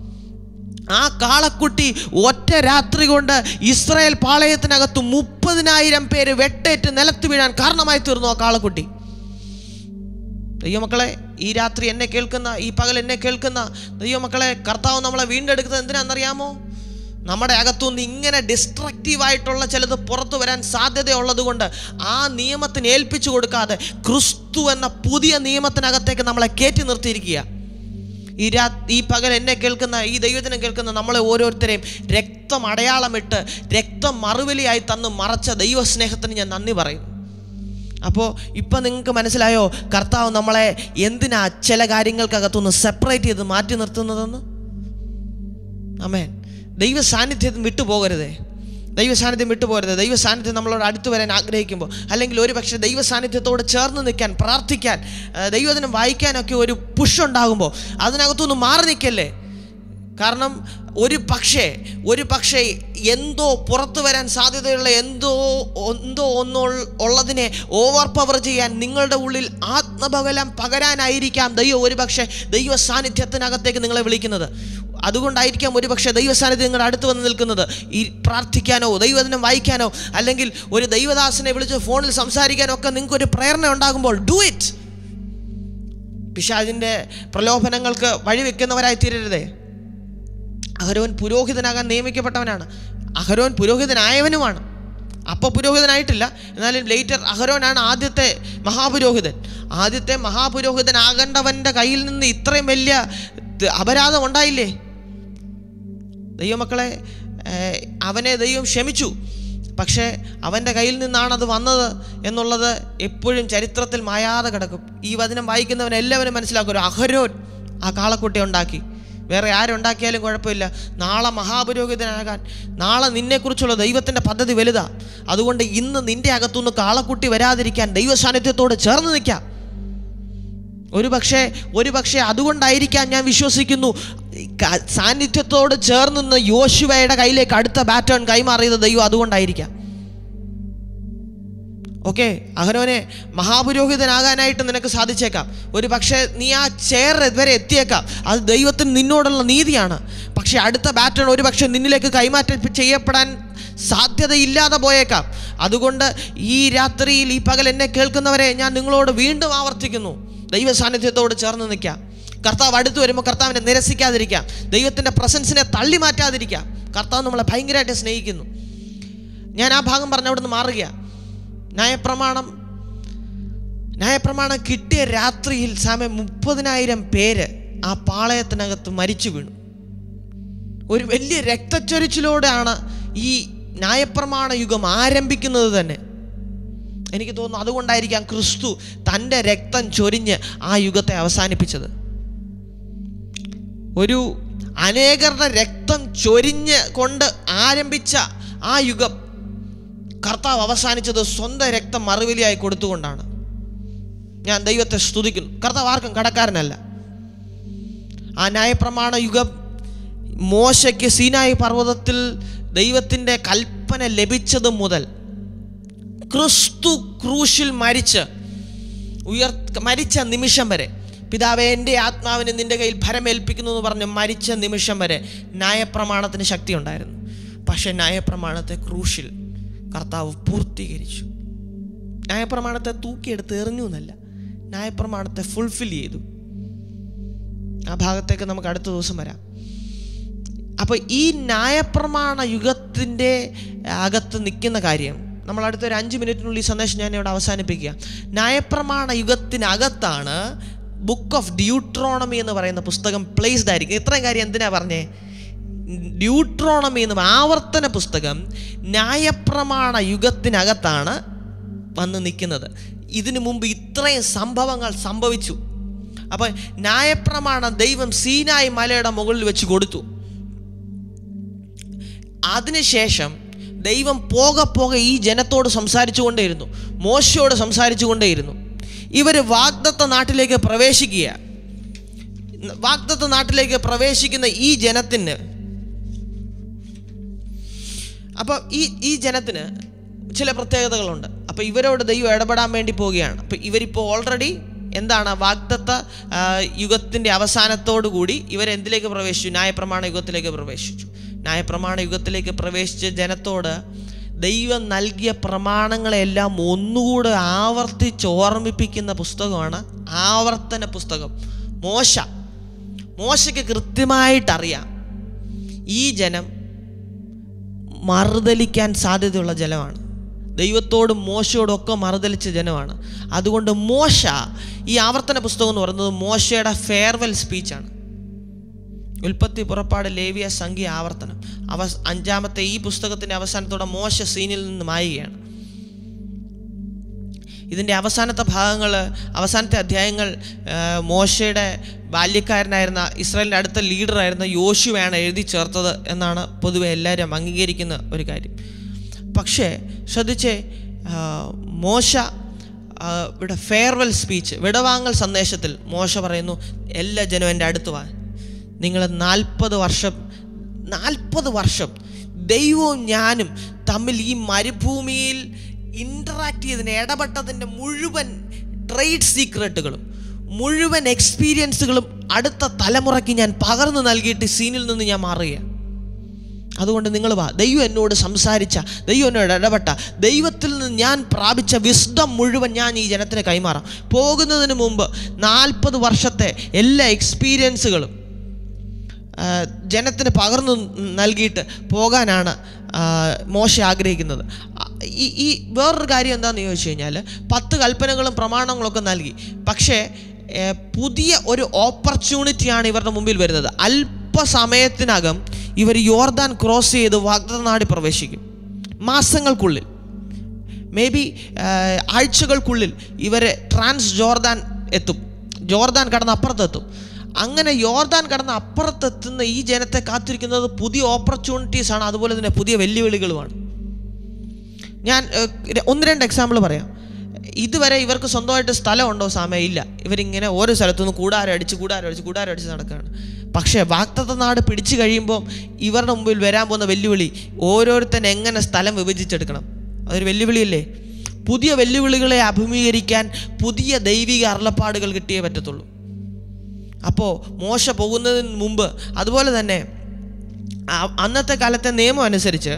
ആ കാളക്കുട്ടി ഒറ്റ രാത്രി കൊണ്ട് ഇസ്രായേൽ പാളയത്തിനകത്ത് മുപ്പതിനായിരം പേര് വെട്ടേറ്റ് നിലത്ത് വീഴാൻ കാരണമായി തീർന്നു ആ കാളക്കുട്ടി ദൈവമക്കളെ ഈ രാത്രി എന്നെ കേൾക്കുന്ന ഈ പകൽ എന്നെ കേൾക്കുന്ന ദൈവമക്കളെ കർത്താവ് നമ്മളെ വീണ്ടെടുക്കുന്നത് എന്തിനാണെന്നറിയാമോ നമ്മുടെ അകത്തുനിന്ന് ഇങ്ങനെ ഡിസ്ട്രക്റ്റീവ് ആയിട്ടുള്ള ചിലത് പുറത്തു വരാൻ സാധ്യതയുള്ളത് കൊണ്ട് ആ നിയമത്തിന് ഏൽപ്പിച്ചു കൊടുക്കാതെ ക്രിസ്തു എന്ന പുതിയ നിയമത്തിനകത്തേക്ക് നമ്മളെ കയറ്റി നിർത്തിയിരിക്കുക ഈ രാ ഈ പകൽ എന്നെ കേൾക്കുന്ന ഈ ദൈവത്തിനെ കേൾക്കുന്ന നമ്മളെ ഓരോരുത്തരെയും രക്തം അടയാളമിട്ട് രക്തം മറുപലിയായി തന്ന് മറച്ച ദൈവസ്നേഹത്തിന് ഞാൻ നന്ദി പറയും അപ്പോൾ ഇപ്പം നിങ്ങൾക്ക് മനസ്സിലായോ കർത്താവ് നമ്മളെ എന്തിനാ ചില കാര്യങ്ങൾക്കകത്തുനിന്ന് സെപ്പറേറ്റ് ചെയ്ത് മാറ്റി നിർത്തുന്നതെന്ന് അമേൻ ദൈവ സാന്നിധ്യം വിട്ടുപോകരുതേ ദൈവ സാന്നിധ്യം വിട്ടുപോകരുത് ദൈവ സാന്നിധ്യം നമ്മളോട് അടുത്ത് വരാൻ ആഗ്രഹിക്കുമ്പോൾ അല്ലെങ്കിൽ ഒരു പക്ഷേ ദൈവ സാന്നിധ്യത്തോട് ചേർന്ന് നിൽക്കാൻ പ്രാർത്ഥിക്കാൻ ആ, ദൈവദിനം വായിക്കാനൊക്കെ ഒരു പുഷ് ഉണ്ടാകുമ്പോൾ അതിനകത്തുനിന്ന് മാറി നിൽക്കല്ലേ കാരണം ഒരു പക്ഷേ ഒരു പക്ഷേ എന്തോ പുറത്തു വരാൻ സാധ്യതയുള്ള എന്തോ എന്തോ ഒന്നോ ഉള്ളതിനെ ഓവർ പവർ ചെയ്യാൻ നിങ്ങളുടെ ഉള്ളിൽ ആത്മബലം പകരാനായിരിക്കാം ദൈവം ഒരു പക്ഷേ ദൈവ സാന്നിധ്യത്തിനകത്തേക്ക് നിങ്ങളെ വിളിക്കുന്നത് അതുകൊണ്ടായിരിക്കാം ഒരു പക്ഷേ ദൈവ സാന്നിധ്യം നിങ്ങളുടെ അടുത്ത് വന്ന് നിൽക്കുന്നത് ഈ പ്രാർത്ഥിക്കാനോ ദൈവദിനം വായിക്കാനോ അല്ലെങ്കിൽ ഒരു ദൈവദാസനെ വിളിച്ച് ഫോണിൽ സംസാരിക്കാനോ ഒക്കെ നിങ്ങൾക്ക് ഒരു പ്രേരണ ഉണ്ടാകുമ്പോൾ ഡു ഇറ്റ് പിശാചിൻ്റെ പ്രലോഭനങ്ങൾക്ക് വഴിവെക്കുന്നവരായി തീരരുതേ അഹരോൻ പുരോഹിതനാകാൻ നിയമിക്കപ്പെട്ടവനാണ് അഹരോൻ പുരോഹിതനായവനുമാണ് അപ്പോൾ പുരോഹിതനായിട്ടില്ല എന്നാലും ലേറ്റർ അഹരോനാണ് ആദ്യത്തെ മഹാപുരോഹിതൻ ആദ്യത്തെ മഹാപുരോഹിതനാകേണ്ടവൻ്റെ കയ്യിൽ നിന്ന് ഇത്രയും വലിയ ത- അപരാധം ഉണ്ടായില്ലേ ദൈവമക്കളെ ഏഹ്, അവനെ ദൈവം ക്ഷമിച്ചു പക്ഷേ അവൻ്റെ കയ്യിൽ നിന്നാണ് അത് വന്നത് എന്നുള്ളത് എപ്പോഴും ചരിത്രത്തിൽ മായാതെ കിടക്കും ഈ വചനം വായിക്കുന്നവൻ എല്ലാവരും മനസ്സിലാക്കും ഒരു അഹരോൻ ആ കാളക്കുട്ടി ഉണ്ടാക്കി വേറെ ആരുണ്ടാക്കിയാലും കുഴപ്പമില്ല നാളെ മഹാപുരോഹിതനാകാൻ നാളെ നിന്നെക്കുറിച്ചുള്ള ദൈവത്തിൻ്റെ പദ്ധതി വലുതാ അതുകൊണ്ട് ഇന്ന് നിന്റെ അകത്തുനിന്ന് കാളക്കുട്ടി വരാതിരിക്കാൻ ദൈവ സാന്നിധ്യത്തോട് ചേർന്ന് നിൽക്കാം ഒരു പക്ഷേ ഒരു പക്ഷേ അതുകൊണ്ടായിരിക്കാം ഞാൻ വിശ്വസിക്കുന്നു ഈ ക- സാന്നിധ്യത്തോട് ചേർന്ന് നിന്ന് യോശുവയുടെ കയ്യിലേക്ക് അടുത്ത ബാറ്റേൺ കൈമാറിയത് ദൈവം അതുകൊണ്ടായിരിക്കാം ഓക്കെ അഹരോനെ മഹാപുരോഹിതനാകാനായിട്ട് നിനക്ക് സാധിച്ചേക്കാം ഒരു പക്ഷേ നീ ആ ചെയർ വരെ എത്തിയേക്കാം അത് ദൈവത്തിന് നിന്നോടുള്ള നീതിയാണ് പക്ഷേ അടുത്ത ബാറ്റേൺ ഒരു പക്ഷേ നിന്നിലേക്ക് കൈമാറ്റം ചെയ്യപ്പെടാൻ സാധ്യതയില്ലാതെ പോയേക്കാം അതുകൊണ്ട് ഈ രാത്രിയിൽ ഈ പകൽ എന്നെ കേൾക്കുന്നവരെ ഞാൻ നിങ്ങളോട് വീണ്ടും ആവർത്തിക്കുന്നു ദൈവ സാന്നിധ്യത്തോട് ചേർന്ന് നിൽക്കാം കർത്താവ് അടുത്ത് വരുമ്പോൾ കർത്താവിനെ നിരസിക്കാതിരിക്കാം ദൈവത്തിൻ്റെ പ്രസൻസിനെ തള്ളി മാറ്റാതിരിക്കാം കർത്താവ് നമ്മളെ ഭയങ്കരമായിട്ട് സ്നേഹിക്കുന്നു ഞാൻ ആ ഭാഗം പറഞ്ഞ അവിടെ നിന്ന് മാറുകയാണ് ന്യായപ്രമാണം ന്യായപ്രമാണം കിട്ടിയ രാത്രിയിൽ സമയം മുപ്പതിനായിരം പേര് ആ പാളയത്തിനകത്ത് മരിച്ചു വീണു ഒരു വലിയ രക്തച്ചൊരിച്ചിലൂടെയാണ് ഈ ന്യായപ്രമാണ യുഗം ആരംഭിക്കുന്നത് തന്നെ എനിക്ക് തോന്നുന്നു അതുകൊണ്ടായിരിക്കാം ക്രിസ്തു തൻ്റെ രക്തം ചൊരിഞ്ഞ് ആ യുഗത്തെ അവസാനിപ്പിച്ചത് ഒരു അനേകരുടെ രക്തം ചൊരിഞ്ഞ് കൊണ്ട് ആരംഭിച്ച ആ യുഗം കർത്താവ് അവസാനിച്ചത് സ്വന്തം രക്തം മറുവിലിയായി കൊടുത്തുകൊണ്ടാണ് ഞാൻ ദൈവത്തെ സ്തുതിക്കുന്നു കർത്താവ് ആർക്കും കടക്കാരനല്ല ആ ന്യായപ്രമാണ യുഗം മോശയ്ക്ക് സീനായി പർവ്വതത്തിൽ ദൈവത്തിൻ്റെ കൽപ്പന ലഭിച്ചത് മുതൽ ക്രിസ്തു ക്രൂശിൽ മരിച്ച് ഉയർ മരിച്ച നിമിഷം വരെ പിതാവെ എൻ്റെ ആത്മാവിനെ നിൻ്റെ കയ്യിൽ ഭരമേൽപ്പിക്കുന്നു എന്ന് പറഞ്ഞ് മരിച്ച നിമിഷം വരെ ന്യായപ്രമാണത്തിന് ശക്തി ഉണ്ടായിരുന്നു പക്ഷേ ന്യായപ്രമാണത്തെ ക്രൂശിൽ കർത്താവ് പൂർത്തീകരിച്ചു ന്യായപ്രമാണത്തെ തൂക്കിയെടുത്ത് എറിഞ്ഞു എന്നല്ല ന്യായപ്രമാണത്തെ ഫുൾഫിൽ ചെയ്തു ആ ഭാഗത്തേക്ക് നമുക്ക് അടുത്ത ദിവസം വരാം അപ്പോൾ ഈ ന്യായപ്രമാണ യുഗത്തിൻ്റെ അകത്ത് നിൽക്കുന്ന കാര്യം നമ്മൾ അടുത്ത ഒരു അഞ്ച് മിനിറ്റിനുള്ളിൽ ഈ സന്ദേശം ഞാൻ ഇവിടെ അവസാനിപ്പിക്കുക ന്യായപ്രമാണ യുഗത്തിനകത്താണ് ബുക്ക് ഓഫ് ഡ്യൂട്രോണമി എന്ന് പറയുന്ന പുസ്തകം പ്ലേസ്ഡ് ആയിരിക്കും ഇത്രയും കാര്യം എന്തിനാ പറഞ്ഞേ ഡ്യൂട്രോണമി എന്ന് ആവർത്തന പുസ്തകം ന്യായപ്രമാണ യുഗത്തിനകത്താണ് വന്ന് നിൽക്കുന്നത് ഇതിനു മുമ്പ് ഇത്രയും സംഭവങ്ങൾ സംഭവിച്ചു അപ്പം ന്യായപ്രമാണം ദൈവം സീനായി മലയുടെ മുകളിൽ വെച്ച് കൊടുത്തു അതിനുശേഷം ദൈവം പോകെ പോകെ ഈ ജനത്തോട് സംസാരിച്ചു കൊണ്ടേയിരുന്നു മോശയോട് സംസാരിച്ചു കൊണ്ടേയിരുന്നു ഇവർ വാഗ്ദത്ത നാട്ടിലേക്ക് പ്രവേശിക്കുക വാഗ്ദത്ത നാട്ടിലേക്ക് പ്രവേശിക്കുന്ന ഈ ജനത്തിന് അപ്പോൾ ഈ ഈ ജനത്തിന് ചില പ്രത്യേകതകളുണ്ട് അപ്പോൾ ഇവരോട് ദൈവം ഇടപെടാൻ വേണ്ടി പോവുകയാണ് അപ്പോൾ ഇവരിപ്പോൾ ഓൾറെഡി എന്താണ് വാഗ്ദത്ത ആ, യുഗത്തിൻ്റെ അവസാനത്തോടു കൂടി ഇവരെന്തിലേക്ക് പ്രവേശിച്ചു ന്യായപ്രമാണ യുഗത്തിലേക്ക് പ്രവേശിച്ചു ന്യായപ്രമാണ യുഗത്തിലേക്ക് പ്രവേശിച്ച ജനത്തോട് ദൈവം നൽകിയ പ്രമാണങ്ങളെല്ലാം ഒന്നുകൂടെ ആവർത്തിച്ച് ഓർമ്മിപ്പിക്കുന്ന പുസ്തകമാണ് ആവർത്തന പുസ്തകം മോശ മോശയ്ക്ക് കൃത്യമായിട്ടറിയാം ഈ ജനം മറുതലിക്കാൻ സാധ്യതയുള്ള ജനമാണ് ദൈവത്തോടും മോശയോടും ഒക്കെ മറുതലിച്ച ജനമാണ് അതുകൊണ്ട് മോശ ഈ ആവർത്തന പുസ്തകം എന്ന് പറയുന്നത് മോശയുടെ ഫെയർവെൽ സ്പീച്ചാണ് ഉൽപ്പത്തി പുറപ്പാട് ലേവിയ സംഖ്യ ആവർത്തനം അവ അഞ്ചാമത്തെ ഈ പുസ്തകത്തിൻ്റെ അവസാനത്തോടെ മോശ സീനിൽ നിന്ന് മായുകയാണ് ഇതിൻ്റെ അവസാനത്തെ ഭാഗങ്ങൾ അവസാനത്തെ അധ്യായങ്ങൾ ആ, മോശയുടെ ബാല്യക്കാരനായിരുന്ന ഇസ്രായേലിൻ്റെ അടുത്ത ലീഡറായിരുന്ന യോശുവയാണ് എഴുതി ചേർത്തത് എന്നാണ് പൊതുവെ എല്ലാവരും അംഗീകരിക്കുന്ന ഒരു കാര്യം പക്ഷേ ശ്രദ്ധിച്ചേ ആ, മോശ ആ, ഇവിടെ ഫെയർവെൽ സ്പീച്ച് വിടവാങ്ങൽ സന്ദേശത്തിൽ മോശ പറയുന്നു എല്ലാ ജനവും എൻ്റെ അടുത്ത് വാ നിങ്ങൾ നാൽപ്പത് വർഷം നാൽപ്പത് വർഷം ദൈവവും ഞാനും തമ്മിൽ ഈ മരുഭൂമിയിൽ ഇൻറ്ററാക്ട് ചെയ്തതിന് ഇടപെട്ടതിൻ്റെ മുഴുവൻ ട്രേഡ് സീക്രട്ടുകളും മുഴുവൻ എക്സ്പീരിയൻസുകളും അടുത്ത തലമുറയ്ക്ക് ഞാൻ പകർന്നു നൽകിയിട്ട് ഈ സീനിൽ നിന്ന് ഞാൻ മാറുകയാണ് അതുകൊണ്ട് നിങ്ങൾ വാ ദൈവം എന്നോട് സംസാരിച്ച ദൈവം എന്നോട് ഇടപെട്ട ദൈവത്തിൽ നിന്ന് ഞാൻ പ്രാപിച്ച വിസ്ഡം മുഴുവൻ ഞാൻ ഈ ജനത്തിന് കൈമാറാം പോകുന്നതിന് മുമ്പ് നാൽപ്പത് വർഷത്തെ എല്ലാ എക്സ്പീരിയൻസുകളും ആ, ജനത്തിന് പകർന്നു നൽകിയിട്ട് പോകാനാണ് ആ, മോശ ആഗ്രഹിക്കുന്നത് ആ, ഈ ഈ വേറൊരു കാര്യം എന്താണെന്ന് ചോദിച്ചു കഴിഞ്ഞാൽ പത്ത് കൽപ്പനകളും പ്രമാണങ്ങളൊക്കെ നൽകി പക്ഷേ ഏ, പുതിയ ഒരു ഓപ്പർച്യൂണിറ്റിയാണ് ഇവരുടെ മുമ്പിൽ വരുന്നത് അല്പസമയത്തിനകം ഇവർ യോർദാൻ ക്രോസ് ചെയ്ത് വാഗ്ദത്ത നാടി പ്രവേശിക്കും മാസങ്ങൾക്കുള്ളിൽ മേ ബി ആഴ്ചകൾക്കുള്ളിൽ ഇവരെ ട്രാൻസ് ജോർദാൻ എത്തും ജോർദാൻ കടന്ന് അപ്പുറത്തെത്തും അങ്ങനെ യോർദാൻ കടന്ന് അപ്പുറത്തെത്തുന്ന ഈ ജനത്തെ കാത്തിരിക്കുന്നത് പുതിയ ഓപ്പർച്യൂണിറ്റീസ് ആണ് അതുപോലെ തന്നെ പുതിയ വെല്ലുവിളികളുമാണ് ഞാൻ ഏഹ്, ര- ഒന്ന് രണ്ട് എക്സാമ്പിൾ പറയാം ഇതുവരെ ഇവർക്ക് സ്വന്തമായിട്ട് സ്ഥലമുണ്ടോ സമയം ഇല്ല ഇവരിങ്ങനെ ഓരോ സ്ഥലത്തുനിന്ന് കൂടാരം അടിച്ച് കൂടാരം അടിച്ച് കൂടാരം അടിച്ച് നടക്കുകയാണ് പക്ഷേ വാക്തത്വ നാട് പിടിച്ചു കഴിയുമ്പോൾ ഇവരുടെ മുമ്പിൽ വരാൻ പോകുന്ന വെല്ലുവിളി ഓരോരുത്തൻ എങ്ങനെ സ്ഥലം വിഭജിച്ചെടുക്കണം അതൊരു വെല്ലുവിളിയല്ലേ പുതിയ വെല്ലുവിളികളെ അഭിമുഖീകരിക്കാൻ പുതിയ ദൈവിക അരുളപ്പാടുകൾ കിട്ടിയേ പറ്റത്തുള്ളൂ അപ്പോൾ മോശ പോകുന്നതിന് മുമ്പ് അതുപോലെ തന്നെ ആ- അന്നത്തെ കാലത്തെ നിയമം അനുസരിച്ച്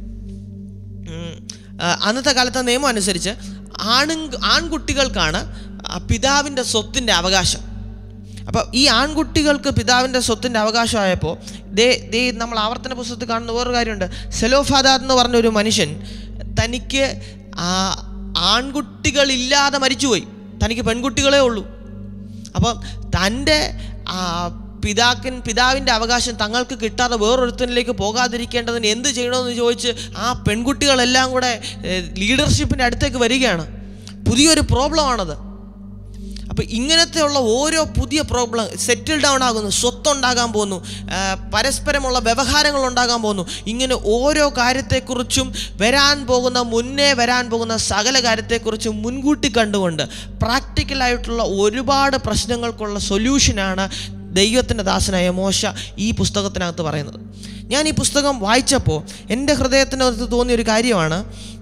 ഉം, ആ, അന്നത്തെ കാലത്തെ നിയമം അനുസരിച്ച് ആണു ആൺകുട്ടികൾക്കാണ് ആ പിതാവിൻ്റെ സ്വത്തിൻ്റെ അവകാശം അപ്പോൾ ഈ ആൺകുട്ടികൾക്ക് പിതാവിൻ്റെ സ്വത്തിൻ്റെ അവകാശമായപ്പോൾ ദേ ദേ നമ്മൾ ആവർത്തന പുസ്തകത്തിൽ കാണുന്ന വേറൊരു കാര്യമുണ്ട് സെലോഫാദാദ് എന്ന് പറഞ്ഞ ഒരു മനുഷ്യൻ തനിക്ക് ആ ആൺകുട്ടികളില്ലാതെ മരിച്ചുപോയി തനിക്ക് പെൺകുട്ടികളേ ഉള്ളൂ അപ്പം തൻ്റെ ആ, പിതാക്കൻ പിതാവിൻ്റെ അവകാശം തങ്ങൾക്ക് കിട്ടാതെ വേറൊരുത്തനിലേക്ക് പോകാതിരിക്കേണ്ടതിന് എന്ത് ചെയ്യണമെന്ന് ചോദിച്ച് ആ പെൺകുട്ടികളെല്ലാം കൂടെ ലീഡർഷിപ്പിൻ്റെ അടുത്തേക്ക് വരികയാണ് പുതിയൊരു പ്രോബ്ലമാണത് അപ്പോൾ ഇങ്ങനത്തെയുള്ള ഓരോ പുതിയ പ്രോബ്ലം സെറ്റിൽ ഡൗൺ ആകുന്നു സ്വത്തുണ്ടാകാൻ പോകുന്നു ആ, പരസ്പരമുള്ള വ്യവഹാരങ്ങൾ ഉണ്ടാകാൻ പോകുന്നു ഇങ്ങനെ ഓരോ കാര്യത്തെക്കുറിച്ചും വരാൻ പോകുന്ന മുന്നേ വരാൻ പോകുന്ന സകല കാര്യത്തെക്കുറിച്ചും മുൻകൂട്ടി കണ്ടുകൊണ്ട് പ്രാക്ടിക്കലായിട്ടുള്ള ഒരുപാട് പ്രശ്നങ്ങൾക്കുള്ള സൊല്യൂഷനാണ് ദൈവത്തിൻ്റെ ദാസനായ മോശ ഈ പുസ്തകത്തിനകത്ത് പറയുന്നത് ഞാൻ ഈ പുസ്തകം വായിച്ചപ്പോൾ എൻ്റെ ഹൃദയത്തിനകത്ത് തോന്നിയ ഒരു കാര്യമാണ്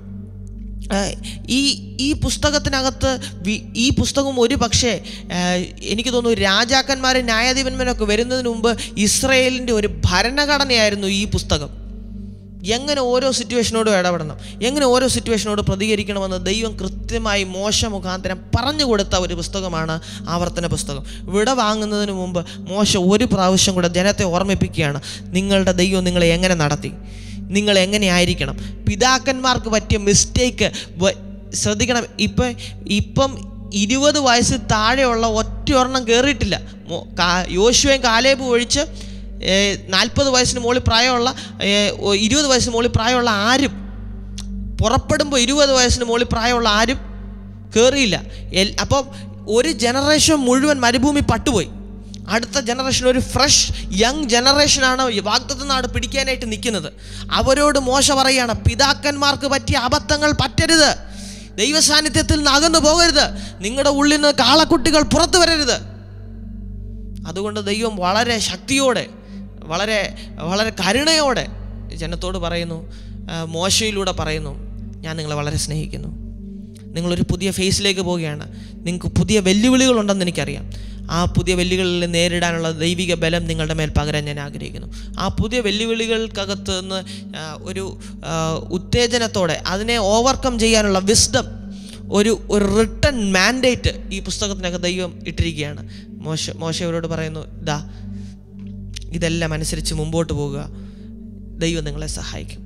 ആ, ഈ ഈ പുസ്തകത്തിനകത്ത് വി- ഈ പുസ്തകം ഒരു പക്ഷേ ആ, എനിക്ക് തോന്നുന്നു രാജാക്കന്മാരും ന്യായാധിപന്മാരൊക്കെ വരുന്നതിന് മുമ്പ് ഇസ്രയേലിൻ്റെ ഒരു ഭരണഘടനയായിരുന്നു ഈ പുസ്തകം എങ്ങനെ ഓരോ സിറ്റുവേഷനോടും ഇടപെടണം എങ്ങനെ ഓരോ സിറ്റുവേഷനോട് പ്രതികരിക്കണമെന്ന് ദൈവം കൃത്യമായി മോശ മുഖാന്തരം പറഞ്ഞു കൊടുത്ത ഒരു പുസ്തകമാണ് ആവർത്തന പുസ്തകം വിട വാങ്ങുന്നതിന് മുമ്പ് മോശ ഒരു പ്രാവശ്യം കൂടെ ജനത്തെ ഓർമ്മിപ്പിക്കുകയാണ് നിങ്ങളുടെ ദൈവം നിങ്ങളെ എങ്ങനെ നടത്തി നിങ്ങൾ എങ്ങനെയായിരിക്കണം പിതാക്കന്മാർക്ക് പറ്റിയ മിസ്റ്റേക്ക് ശ്രദ്ധിക്കണം ഇപ്പം ഇപ്പം ഇരുപത് വയസ്സ് താഴെയുള്ള ഒറ്റ ഒരെണ്ണം കയറിയിട്ടില്ല മോ- കാ- യോശുവയും കാലേബും ഒഴിച്ച് നാൽപ്പത് വയസ്സിന് മുകളിൽ പ്രായമുള്ള ഏ, ഒ- ഇരുപത് വയസ്സിന് മുകളിൽ പ്രായമുള്ള ആരും പുറപ്പെടുമ്പോൾ ഇരുപത് വയസ്സിന് മുകളിൽ പ്രായമുള്ള ആരും കയറിയില്ല എൽ അപ്പം ഒരു ജനറേഷൻ മുഴുവൻ മരുഭൂമി പട്ടുപോയി അടുത്ത ജനറേഷൻ ഒരു ഫ്രഷ് യങ് ജനറേഷനാണ് ഈ വാഗ്ദത്ത നാട് പിടിക്കാനായിട്ട് നിൽക്കുന്നത് അവരോട് മോശ പറയുകയാണ് പിതാക്കന്മാർക്ക് പറ്റിയ അബദ്ധങ്ങൾ പറ്റരുത് ദൈവസാന്നിധ്യത്തിൽ നിന്ന് അകന്നു പോകരുത് നിങ്ങളുടെ ഉള്ളിൽ നിന്ന് കാളക്കുട്ടികൾ പുറത്തു വരരുത് അതുകൊണ്ട് ദൈവം വളരെ ശക്തിയോടെ വളരെ വളരെ കരുണയോടെ ജനത്തോട് പറയുന്നു ആ, മോശയിലൂടെ പറയുന്നു ഞാൻ നിങ്ങളെ വളരെ സ്നേഹിക്കുന്നു നിങ്ങളൊരു പുതിയ ഫേസിലേക്ക് പോവുകയാണ് നിങ്ങൾക്ക് പുതിയ വെല്ലുവിളികളുണ്ടെന്ന് എനിക്കറിയാം ആ പുതിയ വെല്ലുവിളികൾ നേരിടാനുള്ള ദൈവിക ബലം നിങ്ങളുടെ മേൽ പകരാൻ ഞാൻ ആഗ്രഹിക്കുന്നു ആ പുതിയ വെല്ലുവിളികൾക്കകത്ത് നിന്ന് ആ, ഒരു ആ, ഉത്തേജനത്തോടെ അതിനെ ഓവർകം ചെയ്യാനുള്ള വിസ്ഡം ഒരു ഒരു റിട്ടൺ മാൻഡേറ്റ് ഈ പുസ്തകത്തിനൊക്കെ ദൈവം ഇട്ടിരിക്കുകയാണ് മോശ മോശവരോട് പറയുന്നു ഇതാ ഇതെല്ലാം അനുസരിച്ച് മുമ്പോട്ട് പോകുക ദൈവം നിങ്ങളെ സഹായിക്കും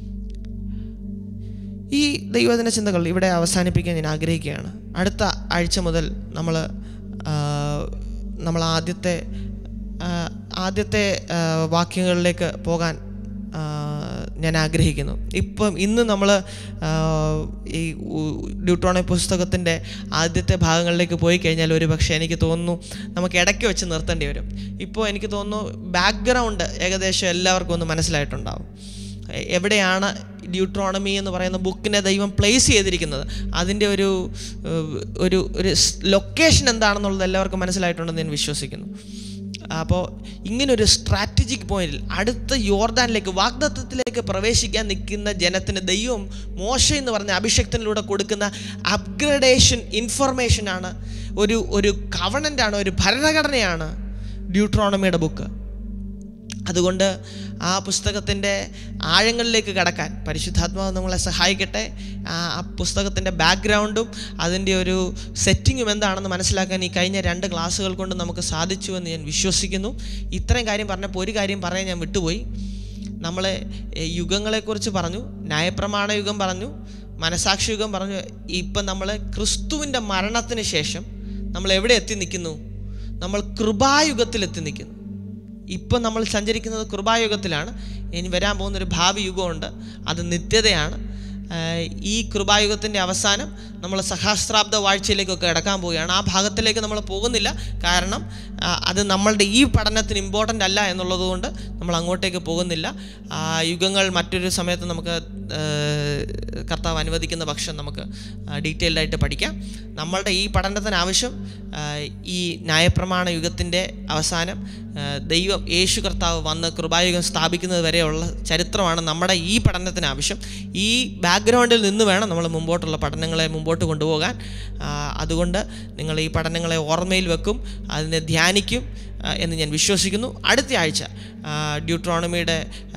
ഈ ദൈവദിന ചിന്തകൾ ഇവിടെ അവസാനിപ്പിക്കാൻ ഞാൻ ആഗ്രഹിക്കുകയാണ് അടുത്ത ആഴ്ച മുതൽ നമ്മൾ നമ്മൾ ആദ്യത്തെ ആ, ആദ്യത്തെ ആ, വാക്യങ്ങളിലേക്ക് പോകാൻ ആ, ഞാൻ ആഗ്രഹിക്കുന്നു ഇപ്പം ഇന്ന് നമ്മൾ ഈ ഡ്യൂട്രോണി പുസ്തകത്തിൻ്റെ ആദ്യത്തെ ഭാഗങ്ങളിലേക്ക് പോയി കഴിഞ്ഞാൽ ഒരു പക്ഷേ എനിക്ക് തോന്നുന്നു നമുക്ക് ഇടയ്ക്ക് വെച്ച് നിർത്തേണ്ടി വരും ഇപ്പോൾ എനിക്ക് തോന്നുന്നു ബാക്ക്ഗ്രൗണ്ട് ഏകദേശം എല്ലാവർക്കും ഒന്ന് മനസ്സിലായിട്ടുണ്ടാവും എ- എവിടെയാണ് ഡ്യൂട്രോണമി എന്ന് പറയുന്ന ബുക്കിനെ ദൈവം പ്ലേസ് ചെയ്തിരിക്കുന്നത് അതിൻ്റെ ഒരു ഏഹ്, ഒരു ഒരു ലൊക്കേഷൻ എന്താണെന്നുള്ളത് എല്ലാവർക്കും മനസ്സിലായിട്ടുണ്ടെന്ന് ഞാൻ വിശ്വസിക്കുന്നു അപ്പോൾ ഇങ്ങനൊരു സ്ട്രാറ്റജിക് പോയിന്റിൽ അടുത്ത യോർദാനിലേക്ക് വാഗ്ദത്വത്തിലേക്ക് പ്രവേശിക്കാൻ നിൽക്കുന്ന ജനത്തിന് ദൈവം മോശ എന്ന് പറഞ്ഞ അഭിഷക്തനിലൂടെ കൊടുക്കുന്ന അപ്ഗ്രഡേഷൻ ഇൻഫർമേഷനാണ് ഒരു ഒരു കവണൻ്റാണ് ഒരു ഭരണഘടനയാണ് ഡ്യൂട്രോണമിയുടെ ബുക്ക് അതുകൊണ്ട് ആ പുസ്തകത്തിൻ്റെ ആഴങ്ങളിലേക്ക് കടക്കാൻ പരിശുദ്ധാത്മാവ് നമ്മളെ സഹായിക്കട്ടെ ആ ആ പുസ്തകത്തിൻ്റെ ബാക്ക്ഗ്രൗണ്ടും അതിൻ്റെ ഒരു സെറ്റിങ്ങും എന്താണെന്ന് മനസ്സിലാക്കാൻ ഈ കഴിഞ്ഞ രണ്ട് ക്ലാസ്സുകൾ കൊണ്ട് നമുക്ക് സാധിച്ചു എന്ന് ഞാൻ വിശ്വസിക്കുന്നു ഇത്രയും കാര്യം പറഞ്ഞപ്പോൾ ഒരു കാര്യം പറയാൻ ഞാൻ വിട്ടുപോയി നമ്മളെ എ, യുഗങ്ങളെക്കുറിച്ച് പറഞ്ഞു ന്യായപ്രമാണ യുഗം പറഞ്ഞു മനസാക്ഷി യുഗം പറഞ്ഞു ഇപ്പം നമ്മൾ ക്രിസ്തുവിൻ്റെ മരണത്തിന് ശേഷം നമ്മൾ എവിടെ എത്തി നിൽക്കുന്നു നമ്മൾ കൃപായുഗത്തിൽ എത്തി നിൽക്കുന്നു ഇപ്പം നമ്മൾ സഞ്ചരിക്കുന്നത് കൃപായുഗത്തിലാണ് ഇനി വരാൻ പോകുന്ന ഒരു ഭാവി യുഗമുണ്ട് അത് നിത്യതയാണ് ആഹ് ഈ കൃപായുഗത്തിൻ്റെ അവസാനം നമ്മൾ സഹസ്രാബ്ദ വാഴ്ചയിലേക്കൊക്കെ കിടക്കാൻ പോവുകയാണ് ആ ഭാഗത്തിലേക്ക് നമ്മൾ പോകുന്നില്ല കാരണം ആ, അത് നമ്മളുടെ ഈ പഠനത്തിന് ഇമ്പോർട്ടൻ്റ് അല്ല എന്നുള്ളത് കൊണ്ട് നമ്മൾ അങ്ങോട്ടേക്ക് പോകുന്നില്ല ആ യുഗങ്ങൾ മറ്റൊരു സമയത്ത് നമുക്ക് ആഹ്, കർത്താവ് അനുവദിക്കുന്ന പക്ഷം നമുക്ക് ഡീറ്റെയിൽഡ് ആയിട്ട് പഠിക്കാം നമ്മളുടെ ഈ പഠനത്തിന് ആവശ്യം ആഹ്, ഈ ന്യായപ്രമാണ യുഗത്തിൻ്റെ അവസാനം ആഹ്, ദൈവം യേശു കർത്താവ് വന്ന് കൃപായുഗം സ്ഥാപിക്കുന്നത് വരെയുള്ള ചരിത്രമാണ് നമ്മുടെ ഈ പഠനത്തിന് ആവശ്യം ഈ ബാക്ക്ഗ്രൗണ്ടിൽ നിന്ന് വേണം നമ്മൾ മുമ്പോട്ടുള്ള പഠനങ്ങളെ മുമ്പോട്ട് കൊണ്ടുപോകാൻ ആഹ്, അതുകൊണ്ട് നിങ്ങൾ ഈ പഠനങ്ങളെ ഓർമ്മയിൽ വെക്കും അതിനെ ധ്യാനിക്കും ആഹ്, എന്ന് ഞാൻ വിശ്വസിക്കുന്നു അടുത്ത ആഴ്ച ആഹ്, ഡ്യൂട്രോണമിയുടെ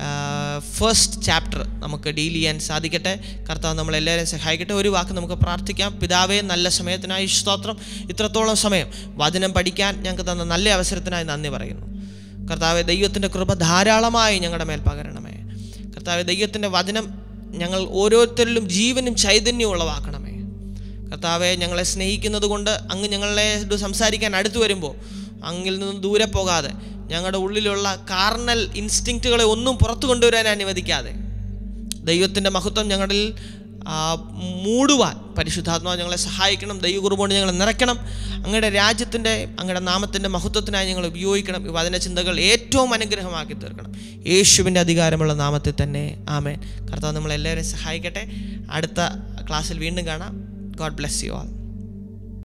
ഫസ്റ്റ് ചാപ്റ്റർ നമുക്ക് ഡീൽ ചെയ്യാൻ സാധിക്കട്ടെ കർത്താവ് നമ്മളെല്ലാവരെയും സഹായിക്കട്ടെ ഒരു വാക്ക് നമുക്ക് പ്രാർത്ഥിക്കാം പിതാവേ നല്ല സമയത്തിനായി സ്തോത്രം ഇത്രത്തോളം സമയം വചനം പഠിക്കാൻ ഞങ്ങൾക്ക് തന്ന നല്ല അവസരത്തിനായി നന്ദി പറയുന്നു കർത്താവെ ദൈവത്തിൻ്റെ കൃപ ധാരാളമായി ഞങ്ങളുടെ മേൽ പകരണമേ കർത്താവെ ദൈവത്തിൻ്റെ വചനം ഞങ്ങൾ ഓരോരുത്തരിലും ജീവനും ചൈതന്യവും ഉളവാക്കണമേ കർത്താവെ ഞങ്ങളെ സ്നേഹിക്കുന്നത് കൊണ്ട് അങ്ങ് ഞങ്ങളെ ഇത് സംസാരിക്കാൻ അടുത്തു വരുമ്പോൾ അങ്ങിൽ നിന്ന് ദൂരെ പോകാതെ ഞങ്ങളുടെ ഉള്ളിലുള്ള കാർണൽ ഇൻസ്റ്റിങ്ക്റ്റുകളെ ഒന്നും പുറത്തു കൊണ്ടുവരാൻ അനുവദിക്കാതെ ദൈവത്തിൻ്റെ മഹത്വം ഞങ്ങളിൽ ആ, മൂടുവാൻ പരിശുദ്ധാത്മാവ് ഞങ്ങളെ സഹായിക്കണം ദൈവകുറുബോണ്ട് ഞങ്ങളെ നിറയ്ക്കണം അങ്ങയുടെ രാജ്യത്തിൻ്റെ അങ്ങയുടെ നാമത്തിൻ്റെ മഹത്വത്തിനായി ഞങ്ങൾ ഉപയോഗിക്കണം ഈ വചനചിന്തകൾ ഏറ്റവും അനുഗ്രഹമാക്കി തീർക്കണം യേശുവിൻ്റെ അധികാരമുള്ള നാമത്തിൽ തന്നെ ആമേൻ കർത്താവ് നമ്മളെല്ലാവരെയും സഹായിക്കട്ടെ അടുത്ത ക്ലാസ്സിൽ വീണ്ടും കാണാം ഗോഡ് ബ്ലെസ് യു ആൾ